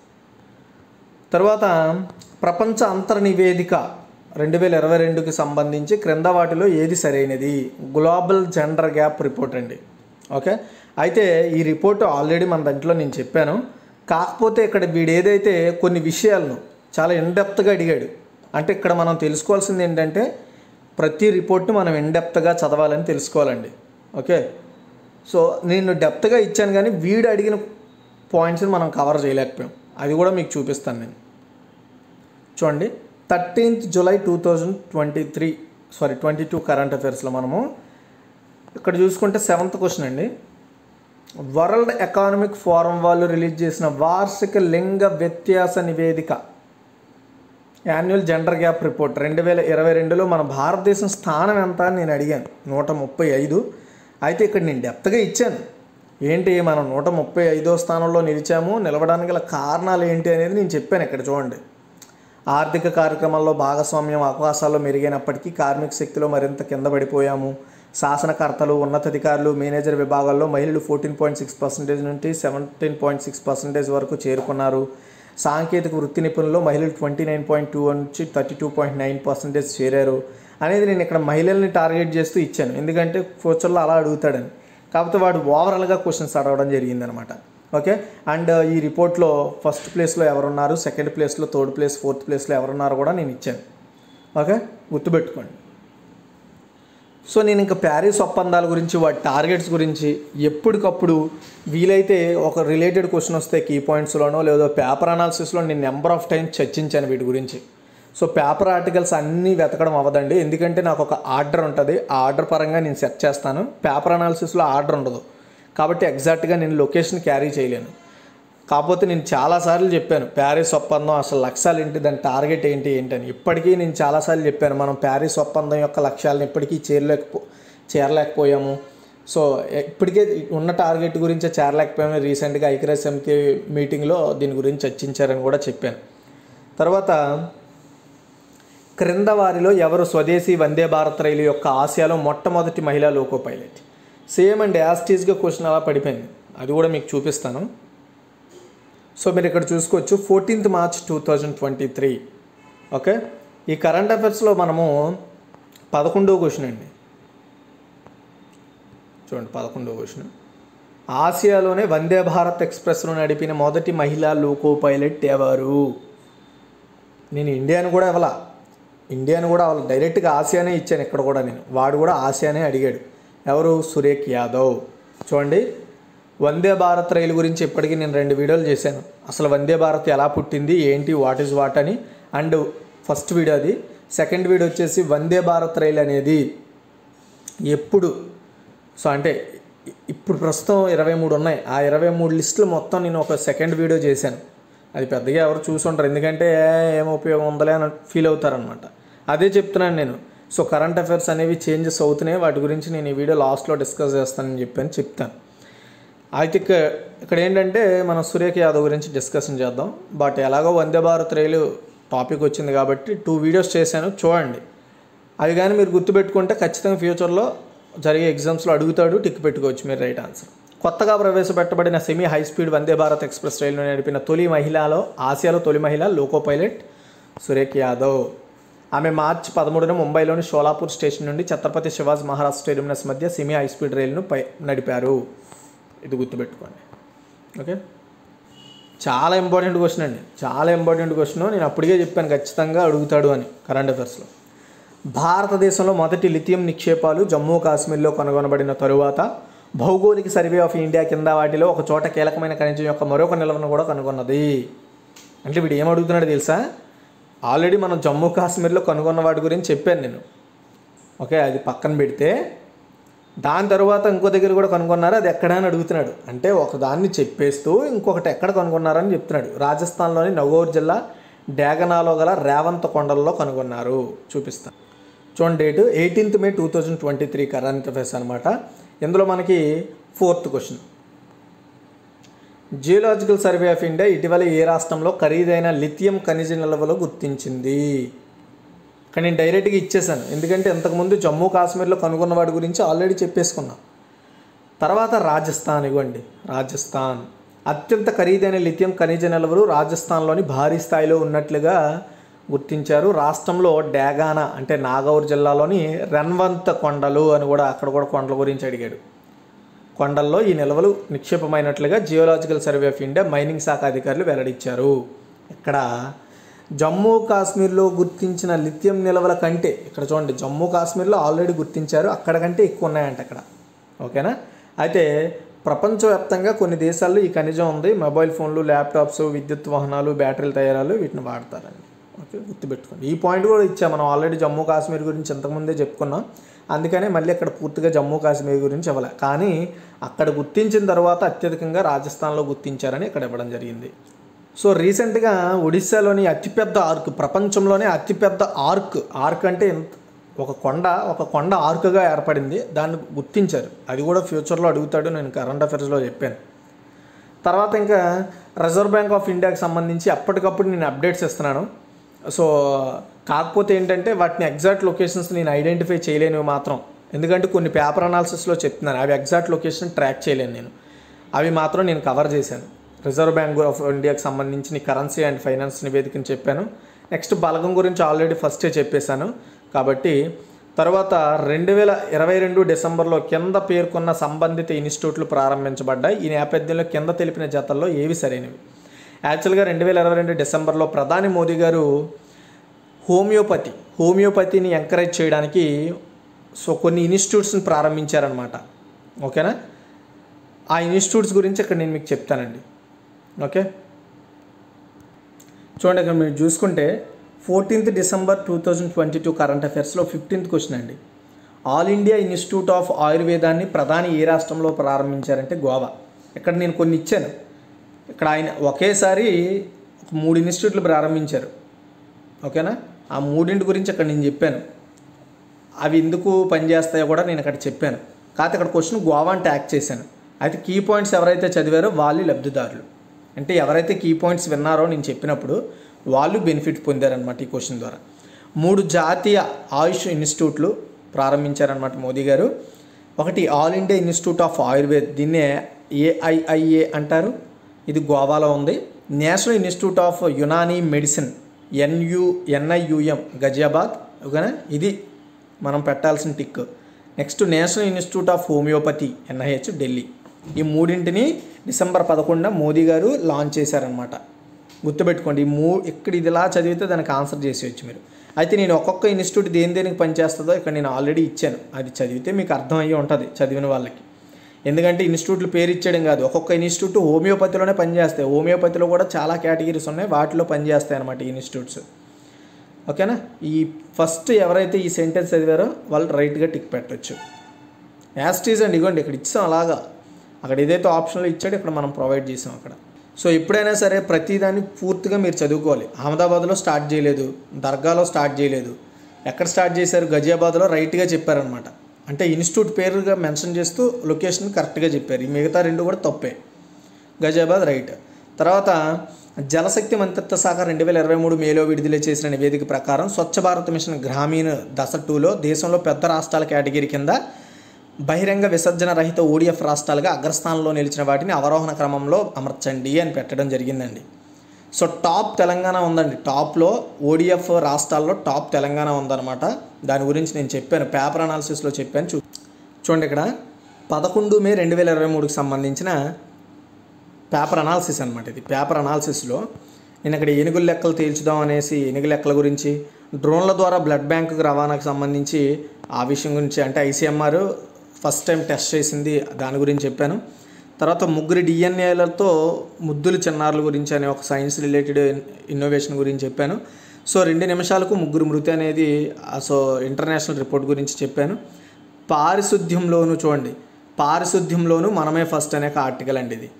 తర్వాత ప్రపంచ అంతర్ నివేదిక రెండు వేల ఇరవై రెండుకి సంబంధించి క్రింద వాటిలో ఏది సరైనది గ్లోబల్ జెండర్ గ్యాప్ రిపోర్ట్ అండి ఓకే అయితే ఈ రిపోర్ట్ ఆల్రెడీ మన దాంట్లో నేను చెప్పాను కాకపోతే ఇక్కడ వీడు ఏదైతే కొన్ని విషయాలను చాలా ఇన్డెప్త్గా అడిగాడు అంటే ఇక్కడ మనం తెలుసుకోవాల్సింది ఏంటంటే ప్రతి రిపోర్ట్ని మనం ఇన్డెప్త్గా చదవాలని తెలుసుకోవాలండి ఓకే సో నేను డెప్త్గా ఇచ్చాను కానీ వీడు అడిగిన పాయింట్స్ని మనం కవర్ చేయలేకపోయాం అది కూడా మీకు చూపిస్తాను నేను చూడండి thirteenth July two thousand twenty three sorry twenty two current అఫైర్స్లో మనము ఇక్కడ చూసుకుంటే సెవెంత్ క్వశ్చన్ అండి వరల్డ్ ఎకానమిక్ ఫోరం వాళ్ళు రిలీజ్ చేసిన వార్షిక లింగ వ్యత్యాస నివేదిక యాన్యువల్ జెండర్ గ్యాప్ రిపోర్ట్ రెండు వేల ఇరవై రెండులో మన భారతదేశం స్థానం ఎంత అని నేను అడిగాను నూట ముప్పై ఐదు అయితే ఇక్కడ నేను డెప్త్గా ఇచ్చాను ఏంటి మనం నూట ముప్పై ఐదో స్థానంలో నిలిచాము నిలవడానికి గల కారణాలు ఏంటి అనేది నేను చెప్పాను ఇక్కడ చూడండి ఆర్థిక కార్యక్రమాల్లో భాగస్వామ్యం అవకాశాల్లో మెరుగైనప్పటికీ కార్మిక శక్తిలో మరింత కింద పడిపోయాము శాసనకర్తలు ఉన్నతాధికారులు మేనేజర్ విభాగాల్లో మహిళలు ఫోర్టీన్ పాయింట్ సిక్స్ పర్సెంటేజ్ నుండి సెవెంటీన్ పాయింట్ సిక్స్ పర్సెంటేజ్ వరకు చేరుకున్నారు సాంకేతిక వృత్తి నిపుణుల్లో మహిళలు ట్వంటీ నైన్ పాయింట్ టూ నుంచి thirty two point nine percentage చేరారు అనేది నేను ఇక్కడ మహిళల్ని టార్గెట్ చేస్తూ ఇచ్చాను ఎందుకంటే ఫ్యూచర్లో అలా అడుగుతాడని కాకపోతే వాడు ఓవరాల్గా క్వశ్చన్స్ అడగడం జరిగిందనమాట ఓకే అండ్ ఈ రిపోర్ట్లో ఫస్ట్ ప్లేస్లో ఎవరున్నారు సెకండ్ ప్లేస్లో థర్డ్ ప్లేస్ ఫోర్త్ ప్లేస్లో ఎవరున్నారు కూడా నేను ఇచ్చాను ఓకే గుర్తుపెట్టుకోండి సో నేను ఇంకా ప్యారిస్ ఒప్పందాల గురించి వాటి టార్గెట్స్ గురించి ఎప్పటికప్పుడు వీలైతే ఒక రిలేటెడ్ క్వశ్చన్ వస్తే కీ పాయింట్స్లోనో లేదో పేపర్ అనాలిసిస్లో నేను నెంబర్ ఆఫ్ టైమ్స్ చర్చించాను వీటి గురించి సో పేపర్ ఆర్టికల్స్ అన్నీ వెతకడం అవ్వదండి ఎందుకంటే నాకు ఒక ఆర్డర్ ఉంటుంది ఆ ఆర్డర్ పరంగా నేను సెట్ చేస్తాను పేపర్ అనాలిసిస్లో ఆర్డర్ ఉండదు కాబట్టి ఎగ్జాక్ట్గా నేను లొకేషన్ క్యారీ చేయలేను కాకపోతే నేను చాలాసార్లు చెప్పాను ప్యారిస్ ఒప్పందం అసలు లక్ష్యాలు ఏంటి దాని టార్గెట్ ఏంటి ఏంటని ఇప్పటికీ నేను చాలాసార్లు చెప్పాను మనం ప్యారిస్ ఒప్పందం యొక్క లక్ష్యాలను ఇప్పటికీ చేరలేకపో చేరలేకపోయాము సో ఇప్పటికే ఉన్న టార్గెట్ గురించే చేరలేకపోయాము రీసెంట్గా ఐక్యరాజ్య సమితి మీటింగ్లో దీని గురించి చర్చించారని కూడా చెప్పాను తర్వాత క్రింద వారిలో ఎవరు స్వదేశీ వందే భారత్ రైలు యొక్క ఆసియాలో మొట్టమొదటి మహిళా లోకో పైలట్ సేమ్ అండ్ యాస్టీస్గా క్వశ్చన్ అలా పడిపోయింది అది కూడా మీకు చూపిస్తాను సో మీరు ఇక్కడ చూసుకోవచ్చు fourteenth March two thousand twenty three okay ఈ కరెంట్ అఫైర్స్లో మనము పదకొండవ క్వశ్చన్ అండి చూడండి పదకొండవ క్వశ్చన్ ఆసియాలోనే వందే భారత్ ఎక్స్ప్రెస్ను నడిపిన మొదటి మహిళా లోకో పైలట్ ఎవరు నేను ఇండియాని కూడా ఇవ్వాల ఇండియాని కూడా ఇవ్వాలి డైరెక్ట్గా ఆసియానే ఇచ్చాను ఇక్కడ కూడా నేను వాడు కూడా ఆసియానే అడిగాడు ఎవరు సురేఖ్ యాదవ్ చూడండి వందే భారత్ రైలు గురించి ఇప్పటికీ నేను రెండు వీడియోలు చేశాను అసలు వందే భారత్ ఎలా పుట్టింది ఏంటి వాట్ ఈజ్ వాట్ అని అండ్ ఫస్ట్ వీడియో అది సెకండ్ వీడియో వచ్చేసి వందే భారత్ రైలు అనేది ఎప్పుడు సో అంటే ఇ- ఇప్పుడు ప్రస్తుతం ఇరవై మూడు ఉన్నాయి ఆ ఇరవై మూడు లిస్టులు మొత్తం నేను ఒక సెకండ్ వీడియో చేశాను అది పెద్దగా ఎవరు చూసుంటారు ఎందుకంటే "ఏ, ఏం ఉపయోగం ఉందలే అని ఫీల్ అవుతారనమాట అదే చెప్తున్నాను నేను సో కరెంట్ అఫైర్స్ అనేవి చేంజెస్ అవుతున్నాయి వాటి గురించి నేను ఈ వీడియో లాస్ట్లో డిస్కస్ చేస్తానని చెప్పని చెప్తాను అయితే ఇక్క ఇక్కడ ఏంటంటే మనం సురేఖ యాదవ్ గురించి డిస్కషన్ చేద్దాం బట్ ఎలాగో వందే భారత్ రైలు టాపిక్ వచ్చింది కాబట్టి టూ వీడియోస్ చేశాను చూడండి అవి కానీ మీరు గుర్తుపెట్టుకుంటే ఖచ్చితంగా ఫ్యూచర్లో జరిగే ఎగ్జామ్స్లో అడుగుతాడు టిక్ పెట్టుకోవచ్చు మీరు రైట్ ఆన్సర్ కొత్తగా ప్రవేశపెట్టబడిన semi high speed Vande Bharat Express రైలును నడిపిన తొలి మహిళలో ఆసియాలో తొలి మహిళ లోకో పైలట్ సురేఖ్ యాదవ్ ఆమె మార్చి పదమూడున ముంబైలోని షోలాపూర్ స్టేషన్ నుండి ఛత్రపతి శివాజ్ మహారాజ్ టెర్మినస్ మధ్య సెమీ హై స్పీడ్ రైలును పై నడిపారు ఇది గుర్తుపెట్టుకోండి ఓకే చాలా ఇంపార్టెంట్ క్వశ్చన్ అండి చాలా ఇంపార్టెంట్ క్వశ్చన్ నేను అప్పటికే చెప్పాను ఖచ్చితంగా అడుగుతాడు అని కరెంట్ అఫైర్స్లో భారతదేశంలో మొదటి లిథియం నిక్షేపాలు జమ్మూ కాశ్మీర్లో కనుగొనబడిన తరువాత భౌగోళిక సర్వే ఆఫ్ ఇండియా కింద వాటిలో ఒక చోట కీలకమైన ఖనిజం యొక్క మరొక నిల్వను కూడా కనుగొన్నది అంటే వీడు ఏం అడుగుతున్నాడు తెలుసా ఆల్రెడీ మనం జమ్మూ కాశ్మీర్లో కనుగొన్న వాటి గురించి చెప్పాను నేను ఓకే అది పక్కన పెడితే దాని తర్వాత ఇంకో దగ్గర కూడా కనుగొన్నారు అది ఎక్కడ అని అడుగుతున్నాడు అంటే ఒక దాన్ని చెప్పేస్తూ ఇంకొకటి ఎక్కడ కనుగొన్నారని చెప్తున్నాడు రాజస్థాన్లోని నగోర్ జిల్లా డేగనాలో గల రేవంత్ కొండల్లో కనుగొన్నారు చూపిస్తాను చూడండి date eighteenth May two thousand twenty three current affairs అనమాట ఇందులో మనకి fourth question Geological Survey of India ఇటీవల ఏ రాష్ట్రంలో ఖరీదైన లిథియం ఖనిజ నిల్వలు గుర్తించింది కానీ నేను డైరెక్ట్గా ఇచ్చేసాను ఎందుకంటే ఇంతకుముందు జమ్మూ కాశ్మీర్లో కనుగొన్న వాడి గురించి ఆల్రెడీ చెప్పేసుకున్నాం తర్వాత రాజస్థాన్ ఇవ్వండి రాజస్థాన్ అత్యంత ఖరీదైన లిథియం ఖనిజ నిల్వలు రాజస్థాన్లోని భారీ స్థాయిలో ఉన్నట్లుగా గుర్తించారు రాష్ట్రంలో డేగానా అంటే నాగౌర్ జిల్లాలోని రన్వంత్ కొండలు అని కూడా అక్కడ కూడా కొండల గురించి అడిగాడు కొండల్లో ఈ నిల్వలు నిక్షేపమైనట్లుగా Geological Survey of India mining శాఖ అధికారులు వెల్లడించారు ఇక్కడ జమ్మూ కాశ్మీర్లో గుర్తించిన లిథియం నిల్వల కంటే ఇక్కడ చూడండి జమ్మూ కాశ్మీర్లో ఆల్రెడీ గుర్తించారు అక్కడ కంటే ఎక్కువ ఉన్నాయంట అక్కడ ఓకేనా అయితే ప్రపంచవ్యాప్తంగా కొన్ని దేశాల్లో ఈ ఖనిజం ఉంది మొబైల్ ఫోన్లు ల్యాప్టాప్స్ విద్యుత్ వాహనాలు బ్యాటరీల తయారాలు వీటిని వాడతారండి ఓకే గుర్తుపెట్టుకోండి ఈ పాయింట్ కూడా ఇచ్చా మనం ఆల్రెడీ జమ్మూ కాశ్మీర్ గురించి ఇంతకుముందే చెప్పుకున్నాం అందుకనే మళ్ళీ అక్కడ పూర్తిగా జమ్మూ కాశ్మీర్ గురించి ఇవ్వలే కానీ అక్కడ గుర్తించిన తర్వాత అత్యధికంగా రాజస్థాన్లో గుర్తించారని ఇక్కడ ఇవ్వడం జరిగింది సో రీసెంట్గా ఒడిశాలోని అతిపెద్ద ఆర్క్ ప్రపంచంలోనే అతిపెద్ద ఆర్క్ ఆర్క్ అంటే ఎంత ఒక కొండ ఒక కొండ ఆర్క్గా ఏర్పడింది దాన్ని గుర్తించారు అది కూడా ఫ్యూచర్లో అడుగుతాడు నేను కరెంట్ అఫైర్స్లో చెప్పాను తర్వాత ఇంకా రిజర్వ్ బ్యాంక్ ఆఫ్ ఇండియాకి సంబంధించి అప్పటికప్పుడు నేను అప్డేట్స్ ఇస్తున్నాను సో కాకపోతే ఏంటంటే వాటిని ఎగ్జాక్ట్ లొకేషన్స్ నేను ఐడెంటిఫై చేయలేనివి మాత్రం ఎందుకంటే కొన్ని పేపర్ అనాలిసిస్లో చెప్తున్నాను అవి ఎగ్జాక్ట్ లొకేషన్ ట్రాక్ చేయలేను నేను అవి మాత్రం నేను కవర్ చేశాను రిజర్వ్ బ్యాంక్ ఆఫ్ ఇండియాకి సంబంధించిన కరెన్సీ అండ్ ఫైనాన్స్ నివేదికని చెప్పాను నెక్స్ట్ బలగం గురించి ఆల్రెడీ ఫస్టే చెప్పేశాను కాబట్టి తర్వాత రెండు వేల ఇరవై రెండు డిసెంబర్లో కింద పేర్కొన్న సంబంధిత ఇన్స్టిట్యూట్లు ప్రారంభించబడ్డాయి ఈ నేపథ్యంలో కింద తెలిపిన జతల్లో ఏవి సరైనవి యాక్చువల్గా రెండు వేల ఇరవై రెండు డిసెంబర్లో ప్రధాని మోదీ గారు హోమియోపతి హోమియోపతిని ఎంకరేజ్ చేయడానికి సో కొన్ని ఇన్స్టిట్యూట్స్ని ప్రారంభించారనమాట ఓకేనా ఆ ఇన్స్టిట్యూట్స్ గురించి ఇక్కడ నేను మీకు చెప్తానండి ఓకే చూడండి ఇక్కడ మీరు చూసుకుంటే fourteenth December two thousand twenty two current అఫైర్స్లో ఫిఫ్టీన్త్ క్వశ్చన్ అండి ఆల్ ఇండియా ఇన్స్టిట్యూట్ ఆఫ్ ఆయుర్వేదాన్ని ప్రధాని ఏ రాష్ట్రంలో ప్రారంభించారంటే గోవా ఇక్కడ నేను కొన్ని ఇచ్చాను ఇక్కడ ఆయన ఒకేసారి ఒక మూడు ఇన్స్టిట్యూట్లు ప్రారంభించారు ఓకేనా ఆ మూడింటి గురించి అక్కడ నేను చెప్పాను అవి ఎందుకు పనిచేస్తాయో కూడా నేను అక్కడ చెప్పాను కాకపోతే ఇక్కడ క్వశ్చన్ గోవా అని ట్యాగ్ చేశాను అయితే కీ పాయింట్స్ ఎవరైతే చదివారో వాళ్ళు లబ్ధిదారులు అంటే ఎవరైతే కీ పాయింట్స్ విన్నారో నేను చెప్పినప్పుడు వాళ్ళు బెనిఫిట్ పొందారనమాట ఈ క్వశ్చన్ ద్వారా మూడు జాతీయ ఆయుష్ ఇన్స్టిట్యూట్లు ప్రారంభించారనమాట మోదీ గారు ఒకటి All India Institute of Ayurved దీన్నే ఏఐఐఏ అంటారు ఇది గోవాలో ఉంది National Institute of Unani Medicine N U NIUM Ghaziabad ఓకేనా ఇది మనం పెట్టాల్సిన tick next National Institute of Homeopathy NIH Delhi ఈ మూడింటిని డిసెంబర్ పదకొండున మోదీ గారు లాంచ్ చేశారనమాట గుర్తుపెట్టుకోండి ఈ మూ ఇక్కడ ఇది ఇలా చదివితే దానికి ఆన్సర్ చేసేయచ్చు మీరు అయితే నేను ఒక్కొక్క ఇన్స్టిట్యూట్ దేని దేనికి పనిచేస్తుందో ఇక్కడ నేను ఆల్రెడీ ఇచ్చాను అది చదివితే మీకు అర్థమయ్యి ఉంటుంది చదివిన వాళ్ళకి ఎందుకంటే ఇన్స్టిట్యూట్లు పేరు ఇచ్చేయడం కాదు ఒక్కొక్క ఇన్స్టిట్యూట్ హోమియోపతిలోనే పనిచేస్తాయి హోమియోపతిలో కూడా చాలా కేటగిరీస్ ఉన్నాయి వాటిలో పనిచేస్తాయి అనమాట ఈ ఇన్స్టిట్యూట్స్ ఓకేనా ఈ ఫస్ట్ ఎవరైతే ఈ సెంటెన్స్ చదివారో వాళ్ళు రైట్గా టిక్ పెట్టచ్చు యాస్టీజ్ అండి ఇగోండి ఇక్కడ ఇచ్చాం అలాగా అక్కడ ఏదైతే ఆప్షన్లో ఇచ్చాడో ఇక్కడ మనం ప్రొవైడ్ చేసాం అక్కడ సో ఎప్పుడైనా సరే ప్రతిదాన్ని పూర్తిగా మీరు చదువుకోవాలి అహ్మదాబాద్లో స్టార్ట్ చేయలేదు దర్గాలో స్టార్ట్ చేయలేదు ఎక్కడ స్టార్ట్ చేశారు గజియాబాద్లో రైట్గా చెప్పారనమాట అంటే ఇన్స్టిట్యూట్ పేరుగా మెన్షన్ చేస్తూ లొకేషన్ కరెక్ట్గా చెప్పారు ఈ మిగతా రెండు కూడా తప్పే గజియాబాద్ రైట్ తర్వాత జలశక్తి మంత్రిత్వ శాఖ రెండు వేల ఇరవై మూడు మేలో విడుదల చేసిన నివేదిక ప్రకారం స్వచ్ఛ భారత్ మిషన్ గ్రామీణ దశ టూలో దేశంలో పెద్ద రాష్ట్రాల కేటగిరీ కింద బహిరంగ విసర్జన రహిత ఓడిఎఫ్ రాష్ట్రాలుగా అగ్రస్థానంలో నిలిచిన వాటిని అవరోహణ క్రమంలో అమర్చండి అని పెట్టడం జరిగిందండి సో టాప్ తెలంగాణ ఉందండి టాప్లో ఓడిఎఫ్ రాష్ట్రాల్లో టాప్ తెలంగాణ ఉందన్నమాట దాని గురించి నేను చెప్పాను పేపర్ అనాలిసిస్లో చెప్పాను చూ చూడండి ఇక్కడ పదకొండు మే రెండు వేల ఇరవై మూడుకి సంబంధించిన పేపర్ అనాలిసిస్ అనమాట ఇది పేపర్ అనాలిసిస్లో నేను ఇక్కడ ఏనుగుల లెక్కలు తేల్చుదాం అనేసి ఏనుగు లెక్కల గురించి డ్రోన్ల ద్వారా బ్లడ్ బ్యాంకుకి రవాణాకు సంబంధించి ఆ విషయం గురించి అంటే ఐసీఎంఆర్ ఫస్ట్ టైం టెస్ట్ చేసింది దాని గురించి చెప్పాను తర్వాత ముగ్గురు డిఎన్ఏలతో ముద్దుల చిన్నారుల గురించి అనే ఒక సైన్స్ రిలేటెడ్ ఇన్నోవేషన్ గురించి చెప్పాను సో రెండు నిమిషాలకు ముగ్గురు మృతి అనేది ఆ సో ఇంటర్నేషనల్ రిపోర్ట్ గురించి చెప్పాను పారిశుద్ధ్యంలోను చూడండి పారిశుద్ధ్యంలోను మనమే ఫస్ట్ అనే ఒక ఆర్టికల్ అండి ఇది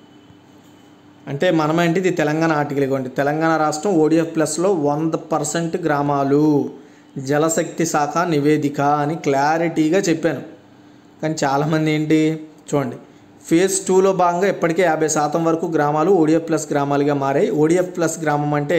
అంటే మనమేంటి ఇది తెలంగాణ ఆర్టికల్ ఇవ్వండి తెలంగాణ రాష్ట్రం ఓడిఎఫ్ ప్లస్లో వంద పర్సెంట్ గ్రామాలు జలశక్తి శాఖ నివేదిక అని క్లారిటీగా చెప్పాను కానీ చాలామంది ఏంటి చూడండి ఫేజ్ టూలో భాగంగా ఇప్పటికే యాభై శాతం వరకు గ్రామాలు ఓడిఎఫ్ ప్లస్ గ్రామాలుగా మారాయి ఓడిఎఫ్ ప్లస్ గ్రామం అంటే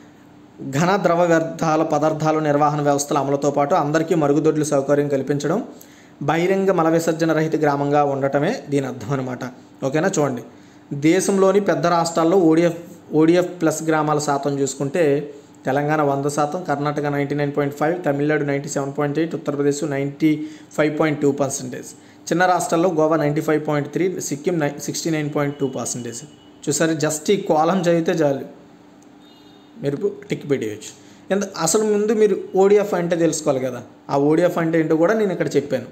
ఘన ద్రవ వ్యర్థాల పదార్థాల నిర్వహణ వ్యవస్థల అమలుతో పాటు అందరికీ మరుగుదొడ్లు సౌకర్యం కల్పించడం బహిరంగ మల విసర్జన రహిత గ్రామంగా ఉండటమే దీని అర్థం అనమాట ఓకేనా చూడండి దేశంలోని పెద్ద రాష్ట్రాల్లో ఓడిఎఫ్ ఓడిఎఫ్ ప్లస్ గ్రామాల శాతం చూసుకుంటే తెలంగాణ వంద శాతం Karnataka ninety nine point five Tamil Nadu ninety seven point eight Uttar Pradesh ninety five point two percentage చిన్న రాష్ట్రాల్లో Goa ninety five point three Sikkim నై sixty nine point two percentage చూసారు జస్ట్ ఈ కోలం చదివితే చాలు మీరు టిక్ పెట్టేయచ్చు ఎంత అసలు ముందు మీరు ఓడిఎఫ్ అంటే తెలుసుకోవాలి కదా ఆ ఓడిఎఫ్ అంటే ఏంటో కూడా నేను ఇక్కడ చెప్పాను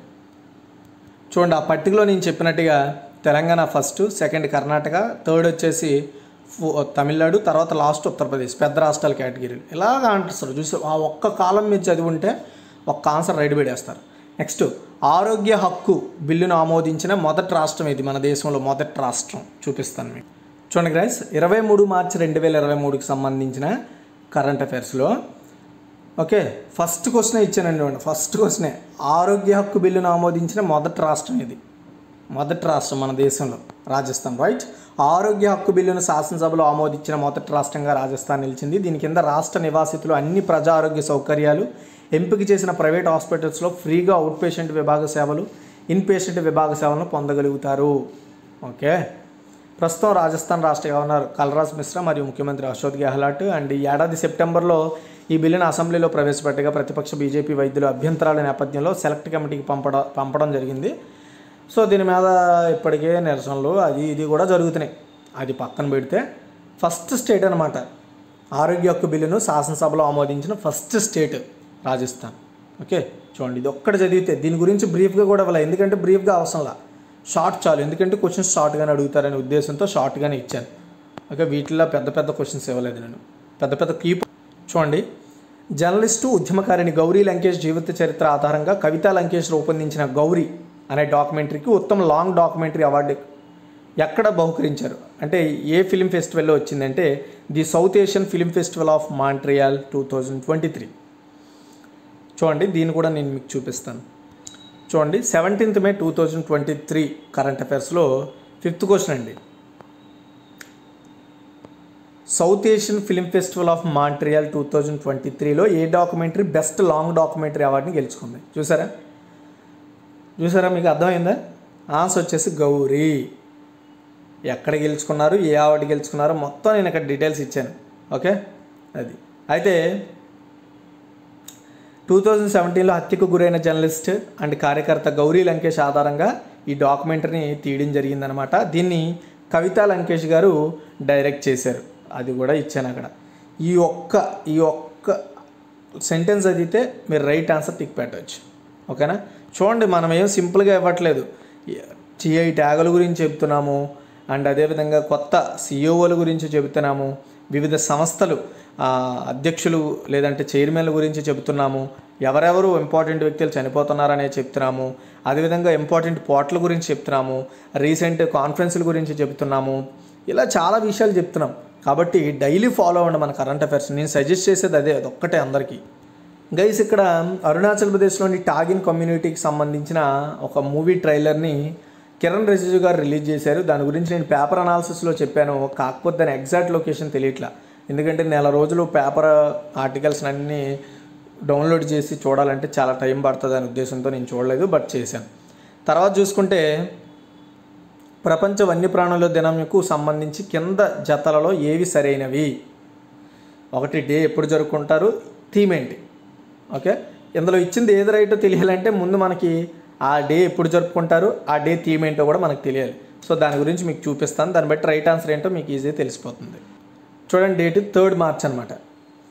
చూడండి ఆ పట్టికలో నేను చెప్పినట్టుగా Telangana first second Karnataka third వచ్చేసి ఫో- తమిళనాడు తర్వాత లాస్ట్ ఉత్తరప్రదేశ్ పెద్ద రాష్ట్రాల కేటగిరీలు ఇలాగ అంటారు చూసి ఆ ఒక్క కాలం మీరు చదివి ఉంటే ఒక్క ఆన్సర్ రైట్ పెట్టేస్తారు నెక్స్ట్ ఆరోగ్య హక్కు బిల్లును ఆమోదించిన మొదటి రాష్ట్రం ఇది మన దేశంలో మొదటి రాష్ట్రం చూపిస్తాను మీకు చూడండి గ్రైస్ ఇరవై మూడు మార్చి రెండు వేల ఇరవై మూడుకి సంబంధించిన కరెంట్ అఫైర్స్లో ఓకే ఫస్ట్ క్వశ్చన్ ఇచ్చానండి చూడండి ఫస్ట్ క్వశ్చనే ఆరోగ్య హక్కు బిల్లును ఆమోదించిన మొదటి రాష్ట్రం ఇది మొదటి రాష్ట్రం మన దేశంలో రాజస్థాన్ రైట్ ఆరోగ్య హక్కు బిల్లును శాసనసభలో ఆమోదించిన మొదటి రాష్ట్రంగా రాజస్థాన్ నిలిచింది దీని కింద రాష్ట్ర నివాసితులు అన్ని ప్రజా ఆరోగ్య సౌకర్యాలు ఎంపిక చేసిన ప్రైవేట్ హాస్పిటల్స్లో ఫ్రీగా అవుట్ పేషెంట్ విభాగ సేవలు ఇన్ పేషెంట్ విభాగ సేవలను పొందగలుగుతారు ఓకే ప్రస్తుతం రాజస్థాన్ రాష్ట్ర గవర్నర్ కల్రాజ్ మిశ్రా మరియు ముఖ్యమంత్రి అశోక్ గెహ్లాట్ అండ్ ఈ ఏడాది సెప్టెంబర్లో ఈ బిల్లును అసెంబ్లీలో ప్రవేశపెట్టగా ప్రతిపక్ష బీజేపీ వైద్యులు అభ్యంతరాల నేపథ్యంలో సెలెక్ట్ కమిటీకి పంపడం పంపడం జరిగింది సో దీని మీద ఇప్పటికే నిరసనలు అది ఇది కూడా జరుగుతున్నాయి అది పక్కన పెడితే ఫస్ట్ స్టేట్ అనమాట ఆరోగ్య హక్కు బిల్లును శాసనసభలో ఆమోదించిన ఫస్ట్ స్టేట్ రాజస్థాన్ ఓకే చూడండి ఇది ఒక్కటి చదివితే దీని గురించి బ్రీఫ్గా కూడా ఇవ్వాలి ఎందుకంటే బ్రీఫ్గా అవసరంలా షార్ట్ చాలు ఎందుకంటే క్వశ్చన్స్ షార్ట్గానే అడుగుతారనే ఉద్దేశంతో షార్ట్గానే ఇచ్చాను ఓకే వీటిలో పెద్ద పెద్ద క్వశ్చన్స్ ఇవ్వలేదు నేను పెద్ద పెద్ద కీ చూడండి జర్నలిస్టు ఉద్యమకారిణి గౌరీ లంకేష్ జీవిత చరిత్ర ఆధారంగా కవితా లంకేష్ రూపొందించిన గౌరీ అనే డాక్యుమెంటరీకి ఉత్తమ లాంగ్ డాక్యుమెంటరీ అవార్డు ఎక్కడ బహుకరించారు అంటే ఏ ఫిలిం ఫెస్టివల్లో వచ్చిందంటే the South Asian Film Festival of Montreal two thousand twenty three చూడండి దీన్ని కూడా నేను మీకు చూపిస్తాను చూడండి seventeenth May two thousand twenty three current అఫైర్స్లో ఫిఫ్త్ క్వశ్చన్ అండి South Asian Film Festival of Montreal two thousand twenty త్రీలో ఏ డాక్యుమెంటరీ బెస్ట్ లాంగ్ డాక్యుమెంటరీ అవార్డుని గెలుచుకుంది చూసారా చూసారా మీకు అర్థమైందా ఆన్సర్ వచ్చేసి గౌరీ ఎక్కడ గెలుచుకున్నారు ఏ అవార్డు గెలుచుకున్నారు మొత్తం నేను ఇక్కడ డీటెయిల్స్ ఇచ్చాను ఓకే అది అయితే టూ థౌజండ్ సెవెంటీన్లో హత్యకు గురైన జర్నలిస్ట్ అండ్ కార్యకర్త గౌరీ లంకేష్ ఆధారంగా ఈ డాక్యుమెంటరీని తీయడం జరిగిందనమాట దీన్ని కవితా లంకేష్ గారు డైరెక్ట్ చేశారు అది కూడా ఇచ్చాను అక్కడ ఈ ఒక్క ఈ ఒక్క సెంటెన్స్ చదివితే మీరు రైట్ ఆన్సర్ టిక్ పెట్టవచ్చు ఓకేనా చూడండి మనం ఏం సింపుల్గా ఇవ్వట్లేదు జిఐ ట్యాగుల గురించి చెప్తున్నాము అండ్ అదేవిధంగా కొత్త సిఇఓల గురించి చెబుతున్నాము వివిధ సంస్థలు ఆ, అధ్యక్షులు లేదంటే చైర్మన్ల గురించి చెబుతున్నాము ఎవరెవరు ఇంపార్టెంట్ వ్యక్తులు చనిపోతున్నారనే చెప్తున్నాము అదేవిధంగా ఇంపార్టెంట్ పోర్టల్ గురించి చెప్తున్నాము రీసెంట్ కాన్ఫరెన్స్ల గురించి చెబుతున్నాము ఇలా చాలా విషయాలు చెప్తున్నాం కాబట్టి డైలీ ఫాలో అవ్వండి మన కరెంట్ అఫైర్స్ నేను సజెస్ట్ చేసేది అదే అదొక్కటే అందరికీ గైస్ ఇక్కడ అరుణాచల్ ప్రదేశ్లోని టాగిన్ కమ్యూనిటీకి సంబంధించిన ఒక మూవీ ట్రైలర్ని కిరణ్ రిజిజు గారు రిలీజ్ చేశారు దాని గురించి నేను పేపర్ అనాలిసిస్లో చెప్పాను కాకపోతే దాని ఎగ్జాక్ట్ లొకేషన్ తెలియట్లా ఎందుకంటే నెల రోజులు పేపర్ ఆర్టికల్స్ అన్నీ డౌన్లోడ్ చేసి చూడాలంటే చాలా టైం పడుతుంది అనే ఉద్దేశంతో నేను చూడలేదు బట్ చేశాను తర్వాత చూసుకుంటే ప్రపంచ వన్యప్రాణుల దినంకు సంబంధించి కింద జతలలో ఏవి సరైనవి ఒకటి డే ఎప్పుడు జరుపుకుంటారు థీమ్ ఏంటి ఓకే ఇందులో ఇచ్చింది ఏది రైటో తెలియాలంటే ముందు మనకి ఆ డే ఎప్పుడు జరుపుకుంటారు ఆ డే థీమ్ ఏంటో కూడా మనకు తెలియాలి సో దాని గురించి మీకు చూపిస్తాను దాన్ని బట్టి రైట్ ఆన్సర్ ఏంటో మీకు ఈజీగా తెలిసిపోతుంది చూడండి డేట్ థర్డ్ మార్చ్ అనమాట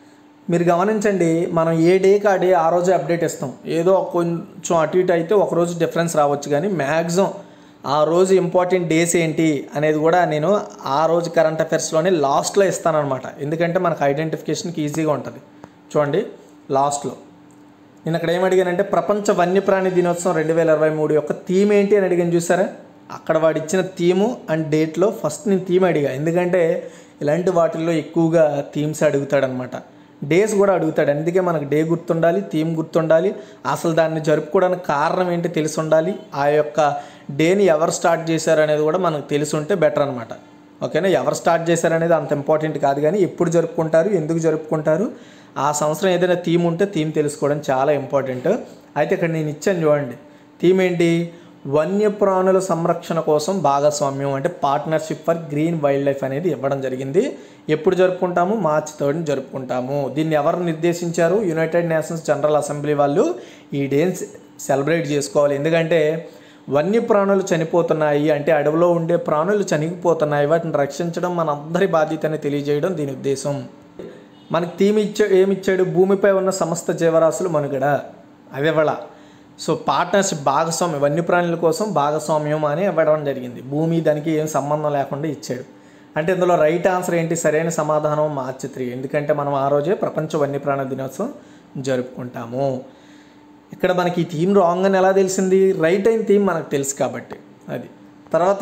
మీరు గమనించండి మనం ఏ డేకి ఆ డే ఆ రోజే అప్డేట్ ఇస్తాం ఏదో కొంచెం అటు ఇటు అయితే ఒక రోజు డిఫరెన్స్ రావచ్చు కానీ మ్యాక్సిమం ఆ రోజు ఇంపార్టెంట్ డేస్ ఏంటి అనేది కూడా నేను ఆ రోజు కరెంట్ అఫైర్స్లోనే లాస్ట్లో ఇస్తానన్నమాట ఎందుకంటే మనకు ఐడెంటిఫికేషన్కి ఈజీగా ఉంటుంది చూడండి లాస్ట్లో నేను అక్కడ ఏం అడిగానంటే ప్రపంచ వన్యప్రాణి దినోత్సవం రెండు వేల ఇరవై మూడు యొక్క థీమ్ ఏంటి అని అడిగాను చూసారా అక్కడ వాడు ఇచ్చిన థీము అండ్ డేట్లో ఫస్ట్ నేను థీమ్ అడిగా ఎందుకంటే ఇలాంటి వాటిల్లో ఎక్కువగా థీమ్స్ అడుగుతాడనమాట డేస్ కూడా అడుగుతాడు అందుకే మనకు డే గుర్తుండాలి థీమ్ గుర్తుండాలి అసలు దాన్ని జరుపుకోవడానికి కారణం ఏంటి తెలిసి ఉండాలి ఆ యొక్క డేని ఎవరు స్టార్ట్ చేశారు అనేది కూడా మనకు తెలిసి ఉంటే బెటర్ అనమాట ఓకేనా ఎవరు స్టార్ట్ చేశారనేది అంత ఇంపార్టెంట్ కాదు కానీ ఎప్పుడు జరుపుకుంటారు ఎందుకు జరుపుకుంటారు ఆ సంవత్సరం ఏదైనా థీమ్ ఉంటే థీమ్ తెలుసుకోవడం చాలా ఇంపార్టెంట్ అయితే ఇక్కడ నేను ఇచ్చాను చూడండి థీమ్ ఏంటి వన్యప్రాణుల సంరక్షణ కోసం భాగస్వామ్యం అంటే partnership for green wildlife అనేది ఇవ్వడం జరిగింది ఎప్పుడు జరుపుకుంటాము మార్చ్ థర్డ్ని జరుపుకుంటాము దీన్ని ఎవరు నిర్దేశించారు యునైటెడ్ నేషన్స్ జనరల్ అసెంబ్లీ వాళ్ళు ఈ డేని సెలబ్రేట్ చేసుకోవాలి ఎందుకంటే వన్యప్రాణులు చనిపోతున్నాయి అంటే అడవిలో ఉండే ప్రాణులు చనిపోతున్నాయి వాటిని రక్షించడం మన అందరి బాధ్యతని తెలియజేయడం దీని ఉద్దేశం మనకి థీమ్ ఇచ్చా ఏమిచ్చాడు భూమిపై ఉన్న సమస్త జీవరాశులు మనుగడ అవి ఇవ్వాల సో పార్ట్నర్షిప్ భాగస్వామ్యం వన్యప్రాణుల కోసం భాగస్వామ్యం అని ఇవ్వడం జరిగింది భూమి దానికి ఏం సంబంధం లేకుండా ఇచ్చాడు అంటే ఇందులో రైట్ ఆన్సర్ ఏంటి సరైన సమాధానం మార్చి త్రీ ఎందుకంటే మనం ఆ రోజే ప్రపంచ వన్యప్రాణ దినోత్సవం జరుపుకుంటాము ఇక్కడ మనకి ఈ థీమ్ రాంగ్ అని ఎలా తెలిసింది రైట్ అయిన థీమ్ మనకు తెలుసు కాబట్టి అది తర్వాత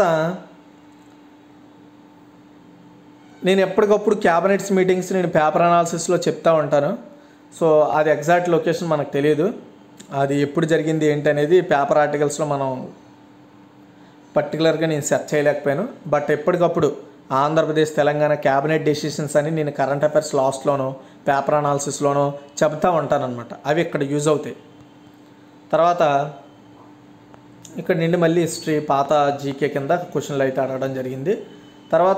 నేను ఎప్పటికప్పుడు క్యాబినెట్స్ మీటింగ్స్ నేను పేపర్ అనాలిసిస్లో చెప్తా ఉంటాను సో అది ఎగ్జాక్ట్ లొకేషన్ మనకు తెలియదు అది ఎప్పుడు జరిగింది ఏంటి అనేది పేపర్ ఆర్టికల్స్లో మనం పర్టికులర్గా నేను సెర్చ్ చేయలేకపోయాను బట్ ఎప్పటికప్పుడు ఆంధ్రప్రదేశ్ తెలంగాణ క్యాబినెట్ డెసిషన్స్ అని నేను కరెంట్ అఫైర్స్ లాస్ట్లోనో పేపర్ అనాలిసిస్లోనో చెప్తా ఉంటానన్నమాట అవి ఇక్కడ యూజ్ అవుతాయి తర్వాత ఇక్కడ నుండి మళ్ళీ హిస్టరీ పాత జీకే కింద క్వశ్చన్లు అయితే అడగడం జరిగింది తర్వాత